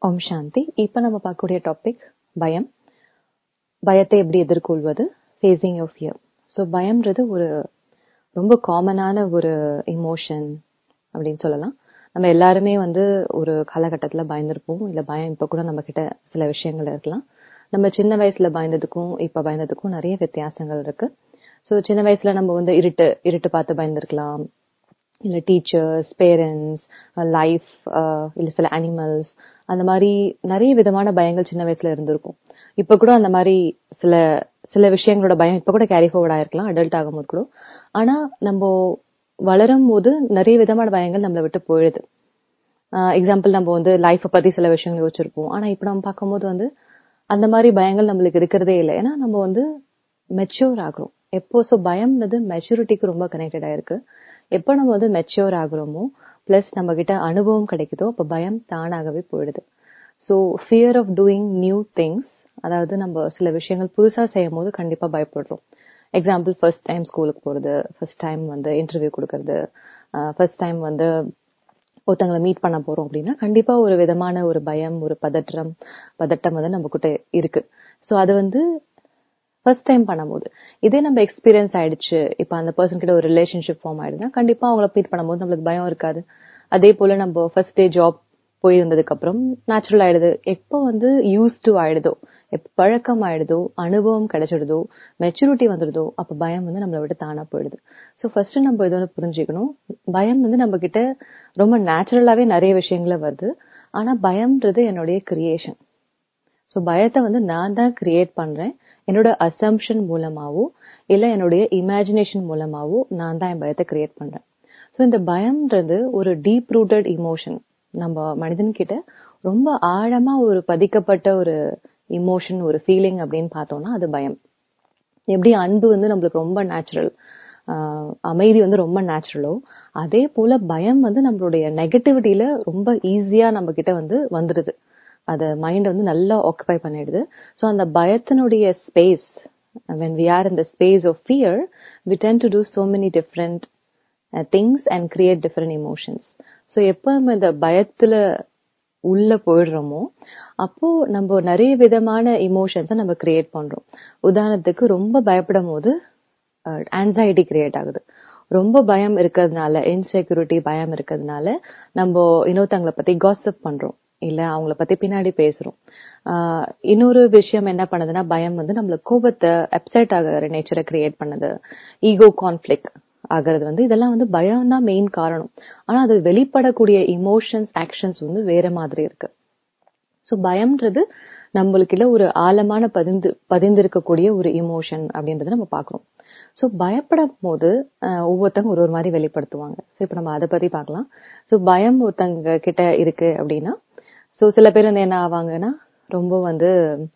ஓம் சாந்தி இப்ப நம்ம பார்க்கக்கூடிய டாபிக் பயம் பயத்தை எப்படி எதிர்கொள்வது ஃபேஸிங் ஆஃப் ஃபியர் ஸோ பயம்ன்றது ஒரு ரொம்ப காமனான ஒரு இமோஷன் அப்படின்னு சொல்லலாம் நம்ம எல்லாருமே வந்து ஒரு காலகட்டத்துல பயந்திருப்போம் இல்ல பயம் இப்ப கூட நம்ம கிட்ட சில விஷயங்கள் இருக்கலாம் நம்ம சின்ன வயசுல பயந்ததுக்கும் இப்ப பயந்ததுக்கும் நிறைய வித்தியாசங்கள் இருக்கு ஸோ சின்ன வயசுல நம்ம வந்து இருட்டு இருட்டு பார்த்து பயந்துருக்கலாம் இல்ல டீச்சர்ஸ் பேரண்ட்ஸ் லைஃப் இல்ல சில அனிமல்ஸ் அந்த மாதிரி நிறைய விதமான பயங்கள் சின்ன வயசுல இருந்திருக்கும் இப்ப கூட அந்த மாதிரி சில சில விஷயங்களோட பயம் இப்ப கூட கேரி ஃபார்வர்ட் ஆயிருக்கலாம் அடல்ட் ஆகும்போது கூட ஆனா நம்ம வளரும் போது நிறைய விதமான பயங்கள் நம்மளை விட்டு போயிடுது எக்ஸாம்பிள் நம்ம வந்து லைஃப்பை பத்தி சில விஷயங்கள் யோசிச்சிருப்போம் ஆனா இப்ப நம்ம பார்க்கும்போது வந்து அந்த மாதிரி பயங்கள் நம்மளுக்கு இருக்கிறதே இல்லை ஏன்னா நம்ம வந்து மெச்சூர் ஆகுறோம் எப்போ ஸோ பயம்ன்றது மெச்சூரிட்டிக்கு ரொம்ப கனெக்டடா இருக்கு எப்போ நம்ம வந்து மெச்சூர் ஆகுறோமோ பிளஸ் நம்ம கிட்ட அனுபவம் கிடைக்குதோ அப்போ பயம் தானாகவே போயிடுது so fear of doing new things அதாவது நம்ம சில விஷயங்கள் புதுசா செய்யும் போது கண்டிப்பா பயப்படுறோம் எக்ஸாம்பிள் ஃபர்ஸ்ட் டைம் ஸ்கூலுக்கு போறது ஃபர்ஸ்ட் டைம் வந்து இன்டர்வியூ கொடுக்கறது ஃபர்ஸ்ட் டைம் வந்து ஒருத்தங்களை மீட் பண்ண போறோம் அப்படின்னா கண்டிப்பா ஒரு விதமான ஒரு பயம் ஒரு பதற்றம் பதட்டம் வந்து நம்ம கிட்ட இருக்கு ஸோ அது வந்து ஃபர்ஸ்ட் டைம் பண்ணும்போது இதே நம்ம எக்ஸ்பீரியன்ஸ் ஆயிடுச்சு இப்ப அந்த பர்சன் கிட்ட ஒரு ரிலேஷன்ஷிப் ஃபார்ம் ஆயிடுதுன்னா கண்டிப்பா அவங்கள மீட் பண்ணும்போது நம்மளுக்கு பயம் இருக்காது அதே போல நம்ம ஃபர்ஸ்ட் டே ஜாப் போயிருந்ததுக்கு அப்புறம் நேச்சுரல் ஆயிடுது எப்போ வந்து யூஸ் டு ஆயிடுதோ எப்ப பழக்கம் ஆயிடுதோ அனுபவம் கிடைச்சிடுதோ மெச்சூரிட்டி வந்துடுதோ அப்ப பயம் வந்து நம்மளை விட்டு தானா போயிடுது ஸோ ஃபர்ஸ்ட் நம்ம இதை வந்து புரிஞ்சுக்கணும் பயம் வந்து நம்ம கிட்ட ரொம்ப நேச்சுரலாவே நிறைய விஷயங்கள வருது ஆனா பயம்ன்றது என்னுடைய கிரியேஷன் ஸோ பயத்தை வந்து நான் தான் கிரியேட் பண்றேன் என்னோட அசம்ஷன் மூலமாவோ இல்ல என்னுடைய இமேஜினேஷன் மூலமாவோ நான் தான் என் பயத்தை கிரியேட் பண்றேன் ஸோ இந்த பயம்ன்றது ஒரு டீப் ரூட்டட் இமோஷன் நம்ம மனிதன் கிட்ட ரொம்ப ஆழமா ஒரு பதிக்கப்பட்ட ஒரு இமோஷன் ஒரு ஃபீலிங் அப்படின்னு பார்த்தோம்னா அது பயம் எப்படி அன்பு வந்து நம்மளுக்கு ரொம்ப நேச்சுரல் அமைதி வந்து ரொம்ப நேச்சுரலோ அதே போல பயம் வந்து நம்மளுடைய நெகட்டிவிட்டியில ரொம்ப ஈஸியா நம்ம கிட்ட வந்து வந்துடுது அத மைண்ட் வந்து நல்லா ஆக்குபை பண்ணிடுது ஸோ அந்த பயத்தினுடைய space when we are in the space of fear we tend to do so many different things and create different emotions so எப்போ நம்ம இந்த பயத்துல உள்ள போயிடுறோமோ அப்போ நம்ம நிறைய விதமான இமோஷன்ஸை நம்ம கிரியேட் பண்றோம் உதாரணத்துக்கு ரொம்ப பயப்படும் போது ஆன்சைட்டி கிரியேட் ஆகுது ரொம்ப பயம் இருக்கிறதுனால இன்செக்யூரிட்டி பயம் இருக்கிறதுனால நம்ம இன்னொருத்தவங்களை பத்தி காசப் பண்றோம் இல்ல அவங்கள பத்தி பின்னாடி பேசுறோம் இன்னொரு விஷயம் என்ன பண்ணுதுன்னா பயம் வந்து நம்மள கோபத்தை அப்செட் ஆகிற நேச்சரை கிரியேட் பண்ணுது ஈகோ கான்ஃபிளிக் ஆகிறது வந்து இதெல்லாம் வந்து பயம் தான் மெயின் காரணம் ஆனா அது வெளிப்படக்கூடிய இமோஷன்ஸ் ஆக்ஷன்ஸ் வந்து வேற மாதிரி இருக்கு ஸோ பயம்ன்றது நம்மளுக்குள்ள ஒரு ஆழமான பதிந்து பதிந்திருக்கக்கூடிய ஒரு இமோஷன் அப்படின்றத நம்ம பாக்குறோம் ஸோ பயப்படும் போது ஒவ்வொருத்தங்க ஒரு ஒரு மாதிரி வெளிப்படுத்துவாங்க ஸோ இப்போ நம்ம அதை பத்தி பார்க்கலாம் ஸோ பயம் ஒருத்தங்க கிட்ட இருக்கு அப்படின்னா ஸோ சில பேர் வந்து என்ன ஆவாங்கன்னா ரொம்ப வந்து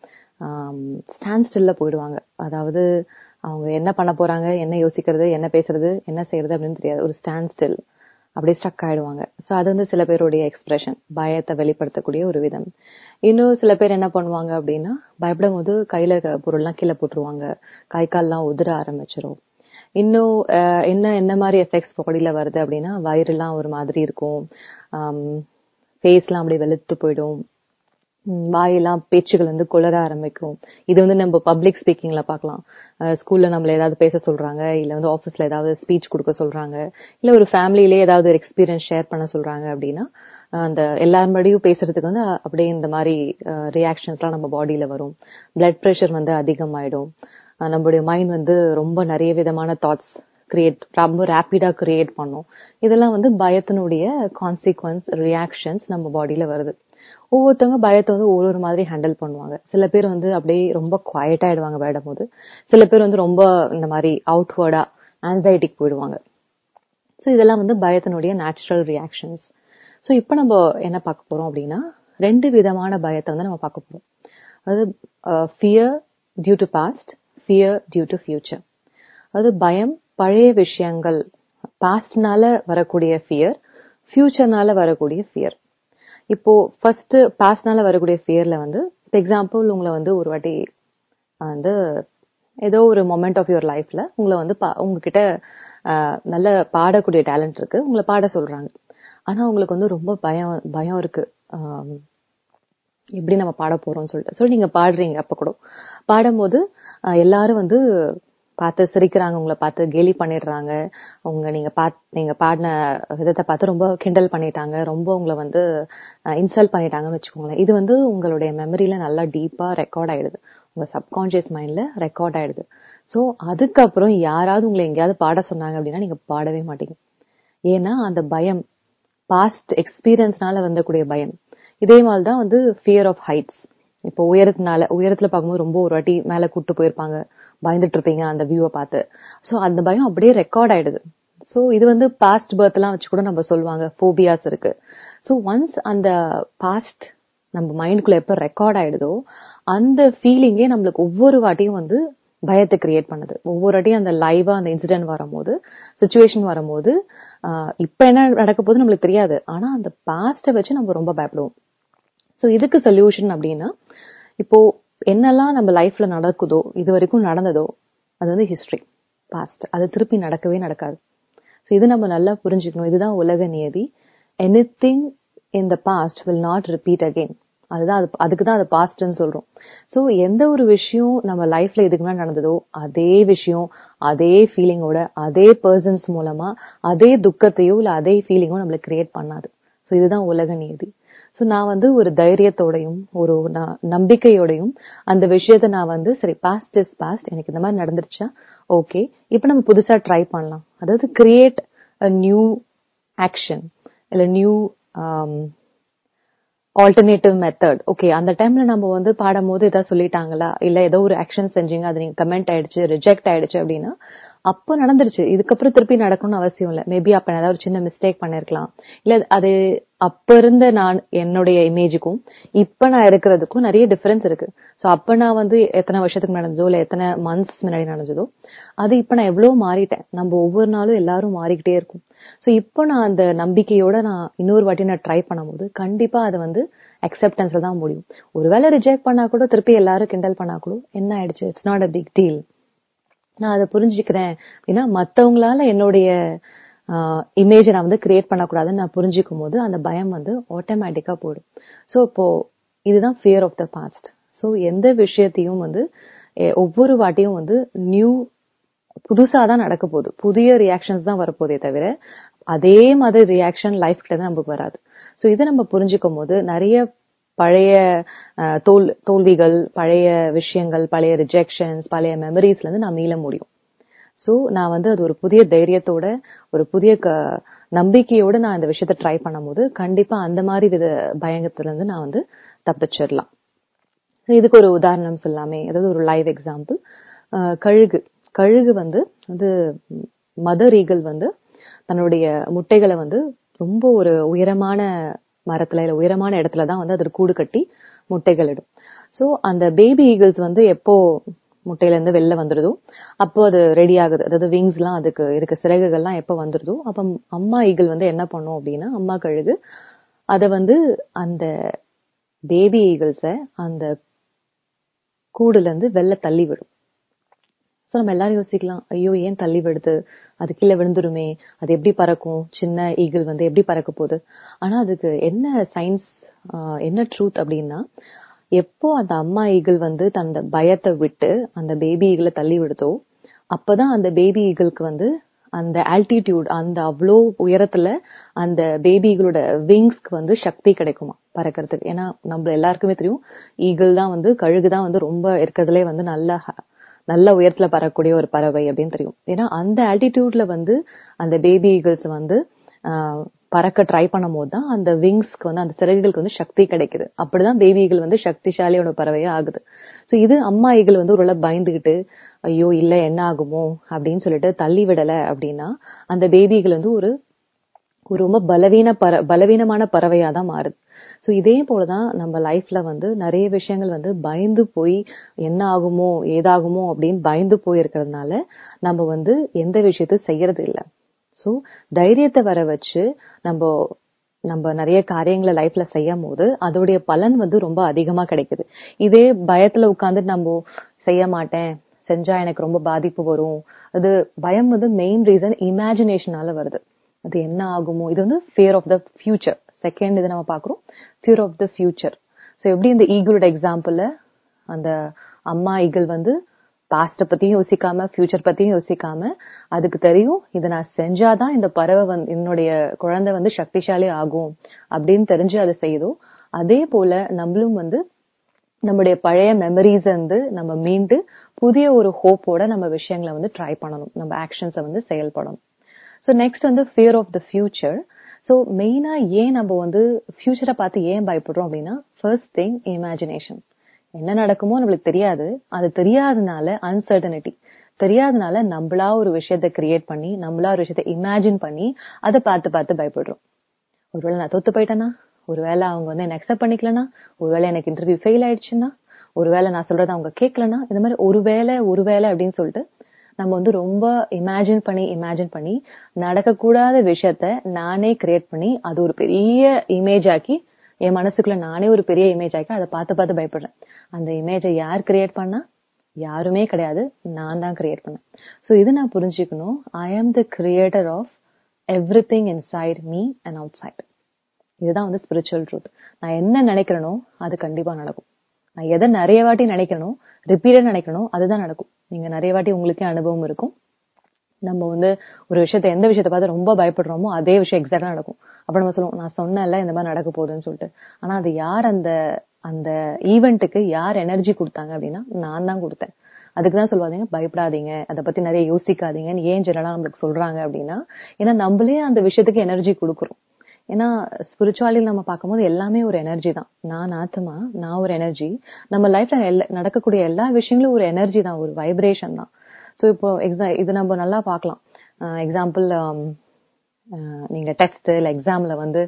ஸ்டாண்ட் ஸ்டில்ல போயிடுவாங்க அதாவது அவங்க என்ன பண்ண போறாங்க என்ன யோசிக்கிறது என்ன பேசுறது என்ன செய்யறது அப்படின்னு தெரியாது ஒரு ஸ்டாண்ட் ஸ்டில் அப்படியே ஸ்டக் ஆயிடுவாங்க ஸோ அது வந்து சில பேருடைய எக்ஸ்பிரஷன் பயத்தை வெளிப்படுத்தக்கூடிய ஒரு விதம் இன்னும் சில பேர் என்ன பண்ணுவாங்க அப்படின்னா பயப்படும் போது கையில பொருள்லாம் கீழே போட்டுருவாங்க கை கால்லாம் உதிர ஆரம்பிச்சிரும் இன்னும் என்ன என்ன மாதிரி எஃபெக்ட்ஸ் பாடியில வருது அப்படின்னா வயிறுலாம் ஒரு மாதிரி இருக்கும் ஃபேஸ்லாம் அப்படியே வெளுத்து போயிடும் வாயெல்லாம் பேச்சுகள் வந்து குளர ஆரம்பிக்கும் இது வந்து நம்ம பப்ளிக் ஸ்பீக்கிங்ல பார்க்கலாம் ஸ்கூல்ல நம்மள ஏதாவது பேச சொல்றாங்க இல்ல வந்து ஆஃபீஸ்ல ஏதாவது ஸ்பீச் கொடுக்க சொல்றாங்க இல்ல ஒரு ஃபேமிலிலே ஏதாவது ஒரு எக்ஸ்பீரியன்ஸ் ஷேர் பண்ண சொல்றாங்க அப்படின்னா அந்த எல்லாருபடியும் பேசுறதுக்கு வந்து அப்படியே இந்த மாதிரி ரியாக்ஷன்ஸ்லாம் நம்ம பாடியில வரும் பிளட் ப்ரெஷர் வந்து அதிகமாயிடும் நம்மளுடைய மைண்ட் வந்து ரொம்ப நிறைய விதமான தாட்ஸ் கிரியேட் ரொம்ப ரேப்பிடா கிரியேட் பண்ணும் இதெல்லாம் வந்து பயத்தினுடைய கான்சிக்வன்ஸ் ரியாக்ஷன்ஸ் நம்ம பாடியில வருது ஒவ்வொருத்தவங்க பயத்தை வந்து ஒரு ஒரு மாதிரி ஹேண்டில் பண்ணுவாங்க சில பேர் வந்து அப்படியே ரொம்ப குவாய்ட் ஆயிடுவாங்க விளையாடும் போது சில பேர் வந்து ரொம்ப இந்த மாதிரி அவுட்வேர்டா ஆன்சைட்டிக்கு போயிடுவாங்க ஸோ இதெல்லாம் வந்து பயத்தினுடைய நேச்சுரல் ரியாக்ஷன்ஸ் ஸோ இப்போ நம்ம என்ன பார்க்க போறோம் அப்படின்னா ரெண்டு விதமான பயத்தை வந்து நம்ம பார்க்க போறோம் அதாவது fear due to past fear due to future அதாவது பயம் பழைய விஷயங்கள் பாஸ்ட்னால வரக்கூடிய ஃபியர் ஃபியூச்சர்னால வரக்கூடிய ஃபியர் இப்போ ஃபர்ஸ்ட் பாஸ்ட்னால வரக்கூடிய ஃபியர்ல வந்து இப்போ எக்ஸாம்பிள் உங்களை வந்து ஒரு வாட்டி வந்து ஏதோ ஒரு மொமெண்ட் ஆஃப் யுவர் லைஃப்ல உங்களை வந்து உங்ககிட்ட நல்ல பாடக்கூடிய டேலண்ட் இருக்கு உங்களை பாட சொல்றாங்க ஆனா உங்களுக்கு வந்து ரொம்ப பயம் பயம் இருக்கு எப்படி நம்ம பாட போறோம்னு சொல்லிட்டு சொல்லி நீங்க பாடுறீங்க அப்ப கூட பாடும்போது அஹ், எல்லாரும் வந்து பார்த்து சிரிக்கிறாங்க உங்களை பார்த்து கேலி பண்ணிடுறாங்க உங்க நீங்க பாத் நீங்க பாடின விதத்தை பார்த்து ரொம்ப கிண்டல் பண்ணிட்டாங்க ரொம்ப உங்களை வந்து இன்சல்ட் பண்ணிட்டாங்கன்னு வச்சுக்கோங்களேன் இது வந்து உங்களுடைய மெமரியில நல்லா டீப்பா ரெக்கார்ட் ஆயிடுது உங்க சப்கான்சியஸ் மைண்ட்ல ரெக்கார்ட் ஆயிடுது சோ அதுக்கப்புறம் யாராவது உங்களை எங்கேயாவது பாட சொன்னாங்க அப்படின்னா நீங்க பாடவே மாட்டீங்க ஏன்னா அந்த பயம் பாஸ்ட் எக்ஸ்பீரியன்ஸ்னால வந்தக்கூடிய பயம் இதே மாதிரி தான் வந்து ஃபியர் ஆஃப் ஹைட்ஸ் இப்போ உயரத்தினால உயரத்துல பார்க்கும்போது ரொம்ப ஒரு வாட்டி மேல கூட்டு போயிருப்பாங்க பயந்துட்டு இருப்பீங்க அந்த வியூவை பார்த்து சோ அந்த பயம் அப்படியே ரெக்கார்ட் ஆயிடுது சோ இது வந்து பாஸ்ட் பர்த் எல்லாம் வச்சு கூட நம்ம சொல்லுவாங்க போபியாஸ் இருக்கு சோ ஒன்ஸ் அந்த பாஸ்ட் நம்ம மைண்டுக்குள்ள எப்ப ரெக்கார்ட் ஆயிடுதோ அந்த ஃபீலிங்கே நம்மளுக்கு ஒவ்வொரு வாட்டியும் வந்து பயத்தை கிரியேட் பண்ணுது ஒவ்வொரு வாட்டியும் அந்த லைவா அந்த இன்சிடென்ட் வரும்போது சுச்சுவேஷன் வரும்போது ஆஹ் இப்ப என்ன நடக்க போகுது நம்மளுக்கு தெரியாது ஆனா அந்த பாஸ்ட வச்சு நம்ம ரொம்ப பயப்படுவோம் சோ இதுக்கு சொல்யூஷன் அப்படின்னா இப்போ என்னெல்லாம் நம்ம லைஃப்ல நடக்குதோ இது வரைக்கும் நடந்ததோ அது வந்து ஹிஸ்டரி பாஸ்ட் அது திருப்பி நடக்கவே நடக்காது சோ இது நம்ம நல்லா புரிஞ்சுக்கணும் இதுதான் உலக நியதி anything in the past will not repeat again அதுதான் அது அதுக்கு தான் அது பாஸ்ட்னு சொல்றோம் சோ எந்த ஒரு விஷயம் நம்ம லைஃப்ல இதுக்கு முன்னாடி நடந்ததோ அதே விஷயம் அதே ஃபீலிங்கோட அதே பர்சன்ஸ் மூலமா அதே துக்கத்தையோ இல்ல அதே ஃபீலிங்கோ நம்மளுக்கு கிரியேட் பண்ணாது சோ இதுதான் உலக நியதி சோ நான் வந்து ஒரு தைரியத்தோடையும் ஒரு ந- நம்பிக்கையோடையும் அந்த விஷயத்த நான் வந்து சரி பாஸ்ட் இஸ் பாஸ்ட் எனக்கு இந்த மாதிரி நடந்துருச்சா ஓகே இப்போ நம்ம புதுசா ட்ரை பண்ணலாம் அதாவது கிரியேட் அ நியூ ஆக்ஷன் இல்ல நியூ ஆல்டர்னேட்டிவ் மெத்தட் ஓகே அந்த டைம்ல நம்ம வந்து பாடும்போது ஏதாவது சொல்லிட்டாங்களா இல்ல ஏதோ ஒரு ஆக்ஷன் செஞ்சீங்க அது நீங்க கமெண்ட் ஆயிடுச்சு ரிஜெக்ட் ஆயிடுச்சு அப்படின்னா அப்போ நடந்துருச்சு இதுக்கப்புறம் திருப்பி நடக்கணும்னு அவசியம் இல்ல மேபி அப்ப நான் ஏதாவது ஒரு சின்ன மிஸ்டேக் பண்ணிருக்கலாம் இல்ல அது அப்ப இருந்த நான் என்னுடைய இமேஜுக்கும் இப்ப நான் இருக்கிறதுக்கும் நிறைய டிஃபரன்ஸ் இருக்கு சோ அப்ப நான் வந்து எத்தனை வருஷத்துக்கு நடந்ததோ இல்ல எத்தனை மந்த்ஸ் முன்னாடி நடந்ததோ அது இப்ப நான் எவ்வளவு மாறிட்டேன் நம்ம ஒவ்வொரு நாளும் எல்லாரும் மாறிக்கிட்டே இருக்கும் சோ இப்போ நான் அந்த நம்பிக்கையோட நான் இன்னொரு வாட்டி நான் ட்ரை பண்ணும்போது கண்டிப்பா அது வந்து அக்செப்டன்ஸ்ல தான் முடியும் ஒருவேளை ரிஜெக்ட் பண்ணா கூட திருப்பி எல்லாரும் கிண்டல் பண்ணா கூட என்ன ஆயிடுச்சு it's not a big deal நான் அதை புரிஞ்சுக்கிறேன் அப்படின்னா மத்தவங்களால என்னுடைய இமேஜை நான் வந்து கிரியேட் பண்ணக்கூடாதுன்னு நான் புரிஞ்சுக்கும் போது அந்த பயம் வந்து ஆட்டோமேட்டிக்கா போயிடும் ஸோ இப்போ இதுதான் fear of the past so எந்த விஷயத்தையும் வந்து எ- ஒவ்வொரு வாட்டியும் வந்து நியூ புதுசா தான் நடக்க போகுது புதிய ரியாக்ஷன்ஸ் தான் வரப்போதே தவிர அதே மாதிரி ரியாக்ஷன் லைஃப் கிட்ட தான் நமக்கு வராது சோ இதை நம்ம புரிஞ்சுக்கும் போது நிறைய பழைய அஹ், தோல் தோல்விகள் பழைய விஷயங்கள் பழைய ரிஜெக்ஷன்ஸ் பழைய மெமரிஸ்ல இருந்து நான் மீள முடியும் சோ நான் வந்து அது ஒரு புதிய தைரியத்தோட ஒரு புதிய க நம்பிக்கையோட நான் இந்த விஷயத்த ட்ரை பண்ணும்போது கண்டிப்பா அந்த மாதிரி வித பயங்கத்துல இருந்து நான் வந்து தப்பிச்சிடலாம் So, இதுக்கு ஒரு உதாரணம் சொல்லாமே அதாவது ஒரு லைவ் எக்ஸாம்பிள் கழுகு கழுகு வந்து வந்து மதர் ஈகிள் வந்து தன்னுடைய முட்டைகளை வந்து ரொம்ப ஒரு உயரமான மரத்துல இல்ல உயரமான இடத்துல தான் வந்து அது கூடு கட்டி முட்டைகள் இடும் சோ அந்த பேபி ஈகிள்ஸ் வந்து எப்போ முட்டையில இருந்து வெளில வந்துருதோ அப்போ அது ரெடி ஆகுது அதாவது விங்ஸ் எல்லாம் அதுக்கு இருக்க சிறகுகள்லாம் எப்போ வந்துருதோ அப்ப அம்மா ஈகிள் வந்து என்ன பண்ணும் அப்படின்னா அம்மா கழுகு அத வந்து அந்த பேபி ஈகிள்ஸ அந்த கூடுல இருந்து வெளில தள்ளி விடும் சோ நம்ம எல்லாரும் யோசிக்கலாம் ஐயோ ஏன் தள்ளி விடுது அது கீழே விழுந்துருமே அது எப்படி பறக்கும் சின்ன ஈகிள் வந்து எப்படி பறக்க போகுது ஆனா அதுக்கு என்ன சயின்ஸ் என்ன ட்ரூத் அப்படின்னா எப்போ அந்த அம்மா ஈகிள் வந்து தந்த பயத்தை விட்டு அந்த பேபி ஈகிளை தள்ளி விடுதோ அப்பதான் அந்த பேபி ஈகிளுக்கு வந்து அந்த ஆல்டிடியூட் அந்த அவ்வளோ உயரத்துல அந்த பேபிகளோட விங்ஸ்க்கு வந்து சக்தி கிடைக்குமா பறக்கிறதுக்கு ஏன்னா நம்ம எல்லாருக்குமே தெரியும் ஈகிள் தான் வந்து கழுகு தான் வந்து ரொம்ப இருக்கிறதுலே வந்து நல்ல ஹ- நல்ல உயரத்துல பறக்கக்கூடிய ஒரு பறவை அப்படின்னு தெரியும் ஏன்னா அந்த ஆல்டிடியூட்ல வந்து அந்த பேபி ஈகிள்ஸ் வந்து ஆஹ், பறக்க ட்ரை பண்ணும் போது தான் அந்த விங்ஸ்க்கு வந்து அந்த சிறகுகளுக்கு வந்து சக்தி கிடைக்குது அப்படிதான் பேபி ஈகிள் வந்து சக்திசாலியோட பறவையா ஆகுது சோ இது அம்மா ஈகிள் வந்து ஒரு பயந்துகிட்டு ஐயோ இல்ல என்ன ஆகுமோ அப்படின்னு சொல்லிட்டு தள்ளி விடல அப்படின்னா அந்த பேபிகள் வந்து ஒரு ஒரு ரொம்ப பலவீன பற பலவீனமான பறவையா தான் மாறுது சோ இதே போலதான் நம்ம லைஃப்ல வந்து நிறைய விஷயங்கள் வந்து பயந்து போய் என்ன ஆகுமோ ஏதாகுமோ அப்படின்னு பயந்து போய் இருக்கிறதுனால நம்ம வந்து எந்த விஷயத்தையும் செய்யறது இல்ல சோ தைரியத்தை வர வச்சு நம்ம நம்ம நிறைய காரியங்களை லைஃப்ல செய்யும் போது அதோடைய பலன் வந்து ரொம்ப அதிகமா கிடைக்குது இதே பயத்துல உட்கார்ந்து நம்ம செய்ய மாட்டேன் செஞ்சா எனக்கு ரொம்ப பாதிப்பு வரும் அது பயம் வந்து மெயின் ரீசன் இமேஜினேஷனால வருது அது என்ன ஆகுமோ இது வந்து fear of the future second இது நம்ம பாக்குறோம் fear of the future so எப்படி இந்த ஈகிளோட எக்ஸாம்பிள்ல அந்த அம்மா ஈகிள் வந்து பாஸ்ட பத்தியும் யோசிக்காம ஃபியூச்சர் பத்தியும் யோசிக்காம அதுக்கு தெரியும் இதை நான் செஞ்சாதான் இந்த பறவை வந்து என்னுடைய குழந்தை வந்து சக்திசாலி ஆகும் அப்படின்னு தெரிஞ்சு அதை செய்யுதோ அதே போல நம்மளும் வந்து நம்முடைய பழைய மெமரிஸ் வந்து நம்ம மீண்டு புதிய ஒரு ஹோப்போட நம்ம விஷயங்களை வந்து ட்ரை பண்ணணும் நம்ம ஆக்ஷன்ஸை வந்து செயல்படணும் ஸோ நெக்ஸ்ட் வந்து fear of the future so மெயினா ஏன் நம்ம வந்து ஃபியூச்சரை பார்த்து ஏன் பயப்படுறோம் அப்படின்னா ஃபர்ஸ்ட் திங் இமேஜினேஷன் என்ன நடக்குமோ நம்மளுக்கு தெரியாது அது தெரியாதனால அன்சர்டனிட்டி தெரியாதனால நம்மளா ஒரு விஷயத்த கிரியேட் பண்ணி நம்மளா ஒரு விஷயத்த இமேஜின் பண்ணி அதை பார்த்து பார்த்து பயப்படுறோம் ஒருவேளை நான் தோத்து போயிட்டேனா ஒருவேளை அவங்க வந்து என்ன அக்செப்ட் பண்ணிக்கலனா ஒருவேளை எனக்கு இன்டர்வியூ ஃபெயில் ஆயிடுச்சுன்னா ஒருவேளை நான் சொல்றதை அவங்க கேட்கலனா இந்த மாதிரி ஒருவேளை ஒருவேளை அப்படின்னு சொல்லிட்டு நம்ம வந்து ரொம்ப இமேஜின் பண்ணி இமேஜின் பண்ணி நடக்கக்கூடாத விஷயத்த நானே கிரியேட் பண்ணி அது ஒரு பெரிய இமேஜ் ஆக்கி என் மனசுக்குள்ள நானே ஒரு பெரிய இமேஜ் ஆக்கி அதை பார்த்து பார்த்து பயப்படுறேன் அந்த இமேஜை யார் கிரியேட் பண்ணா யாருமே கிடையாது நான் தான் கிரியேட் பண்ணேன் சோ இது நான் புரிஞ்சுக்கணும் I am the creator of everything inside me and outside இதுதான் வந்து ஸ்பிரிச்சுவல் ட்ரூத் நான் என்ன நினைக்கிறேனோ அது கண்டிப்பா நடக்கும் நான் எதை நிறைய வாட்டி நினைக்கிறனோ ரிப்பீட்டட் நினைக்கிறனோ அதுதான் நடக்கும் நீங்க நிறைய வாட்டி உங்களுக்கே அனுபவம் இருக்கும் நம்ம வந்து ஒரு விஷயத்த எந்த விஷயத்த பார்த்து ரொம்ப பயப்படுறோமோ அதே விஷயம் எக்ஸாக்டா நடக்கும் அப்ப நம்ம சொல்லுவோம் நான் சொன்னேன்ல இந்த மாதிரி நடக்க போகுதுன்னு சொல்லிட்டு ஆனா அது யார் அந்த அந்த ஈவெண்ட்டுக்கு யார் எனர்ஜி கொடுத்தாங்க அப்படின்னா நான் தான் கொடுத்தேன் அதுக்கு தான் சொல்லுவாங்க பயப்படாதீங்க அதை பத்தி நிறைய யோசிக்காதீங்கன்னு ஏன் ஜெனரலா நம்மளுக்கு சொல்றாங்க அப்படின்னா ஏன்னா நம்மளே அந்த விஷயத்துக்கு எனர்ஜி கொடுக்குறோம் ஏன்னா ஸ்பிரிச்சுவாலிட்டி நம்ம பார்க்கும்போது எல்லாமே ஒரு எனர்ஜி தான் நான் ஆத்மா நான் ஒரு எனர்ஜி நம்ம லைஃப்ல நடக்கக்கூடிய எல்லா விஷயங்களும் ஒரு எனர்ஜி தான் ஒரு வைப்ரேஷன் தான் ஸோ இப்போ எக்ஸா இது நம்ம நல்லா பார்க்கலாம் எக்ஸாம்பிள் நீங்க டெஸ்ட் இல்ல எக்ஸாம்ல வந்து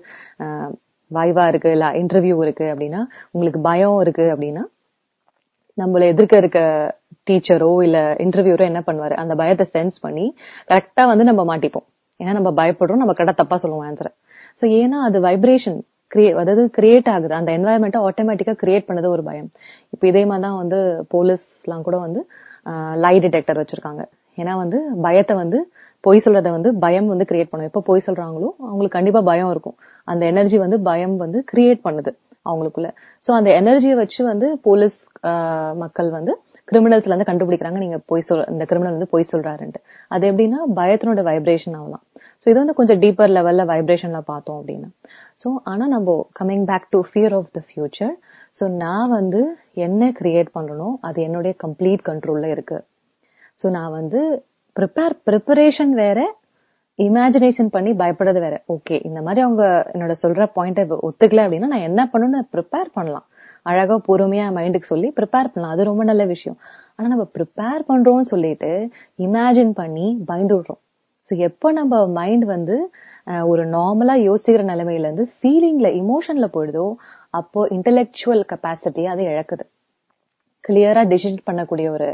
வாய்வா இருக்கு இல்ல இன்டர்வியூ இருக்கு அப்படின்னா உங்களுக்கு பயம் இருக்கு அப்படின்னா நம்மள எதிர்க்க இருக்க டீச்சரோ இல்ல இன்டர்வியூரோ என்ன பண்ணுவாரு அந்த பயத்தை சென்ஸ் பண்ணி கரெக்டா வந்து நம்ம மாட்டிப்போம் ஏன்னா நம்ம பயப்படுறோம் நம்ம கரெக்டா தப்பா சொல்லுவோம் ஆன்சரை சோ ஏன்னா அது வைப்ரேஷன் கிரியே அதாவது கிரியேட் ஆகுது அந்த என்வாயன்மெண்ட்டை ஆட்டோமேட்டிக்கா கிரியேட் பண்ணது ஒரு பயம் இப்போ இதே மாதிரி தான் வந்து போலீஸ்லாம் கூட வந்து லை டிடெக்டர் வச்சிருக்காங்க ஏன்னா வந்து பயத்தை வந்து பொய் சொல்றத வந்து பயம் வந்து கிரியேட் பண்ணும் எப்போ பொய் சொல்றாங்களோ அவங்களுக்கு கண்டிப்பா பயம் இருக்கும் அந்த எனர்ஜி வந்து பயம் வந்து கிரியேட் பண்ணுது அவங்களுக்குள்ள சோ அந்த எனர்ஜியை வச்சு வந்து போலீஸ் மக்கள் வந்து கிரிமினல்ஸ்ல இருந்து கண்டுபிடிக்கிறாங்க நீங்க பொய் சொல் இந்த கிரிமினல் வந்து பொய் சொல்றாருன்ட்டு அது எப்படின்னா பயத்தினோட வைப்ரேஷன் ஆகலாம் சோ இது வந்து கொஞ்சம் டீப்பர் லெவல்ல வைப்ரேஷன்ல பார்த்தோம் அப்படின்னா சோ ஆனா நம்ம coming back to fear of the future so நான் வந்து என்ன கிரியேட் பண்ணணும் அது என்னுடைய கம்ப்ளீட் கண்ட்ரோல்ல இருக்கு சோ நான் வந்து ப்ரிப்பேர் ப்ரிப்பரேஷன் வேற இமேஜினேஷன் பண்ணி பயப்படுறது வேற ஓகே இந்த மாதிரி அவங்க என்னோட சொல்ற பாயிண்ட ஒத்துக்கல அப்படின்னா நான் என்ன பண்ணணும்னு ப்ரிப்பேர் பண்ணலாம் அழகா பொறுமையா மைண்டுக்கு சொல்லி ப்ரிப்பேர் பண்ணலாம் அது ரொம்ப நல்ல விஷயம் ஆனா நம்ம ப்ரிப்பேர் பண்றோம்னு சொல்லிட்டு இமேஜின் பண்ணி பயந்து விடுறோம் ஸோ எப்போ நம்ம மைண்ட் வந்து ஒரு நார்மலா யோசிக்கிற நிலைமையில இருந்து ஃபீலிங்ல இமோஷன்ல போயிடுதோ அப்போ இன்டெலெக்சுவல் கெப்பாசிட்டியை அதை இழக்குது கிளியரா டிசிஷன் பண்ணக்கூடிய ஒரு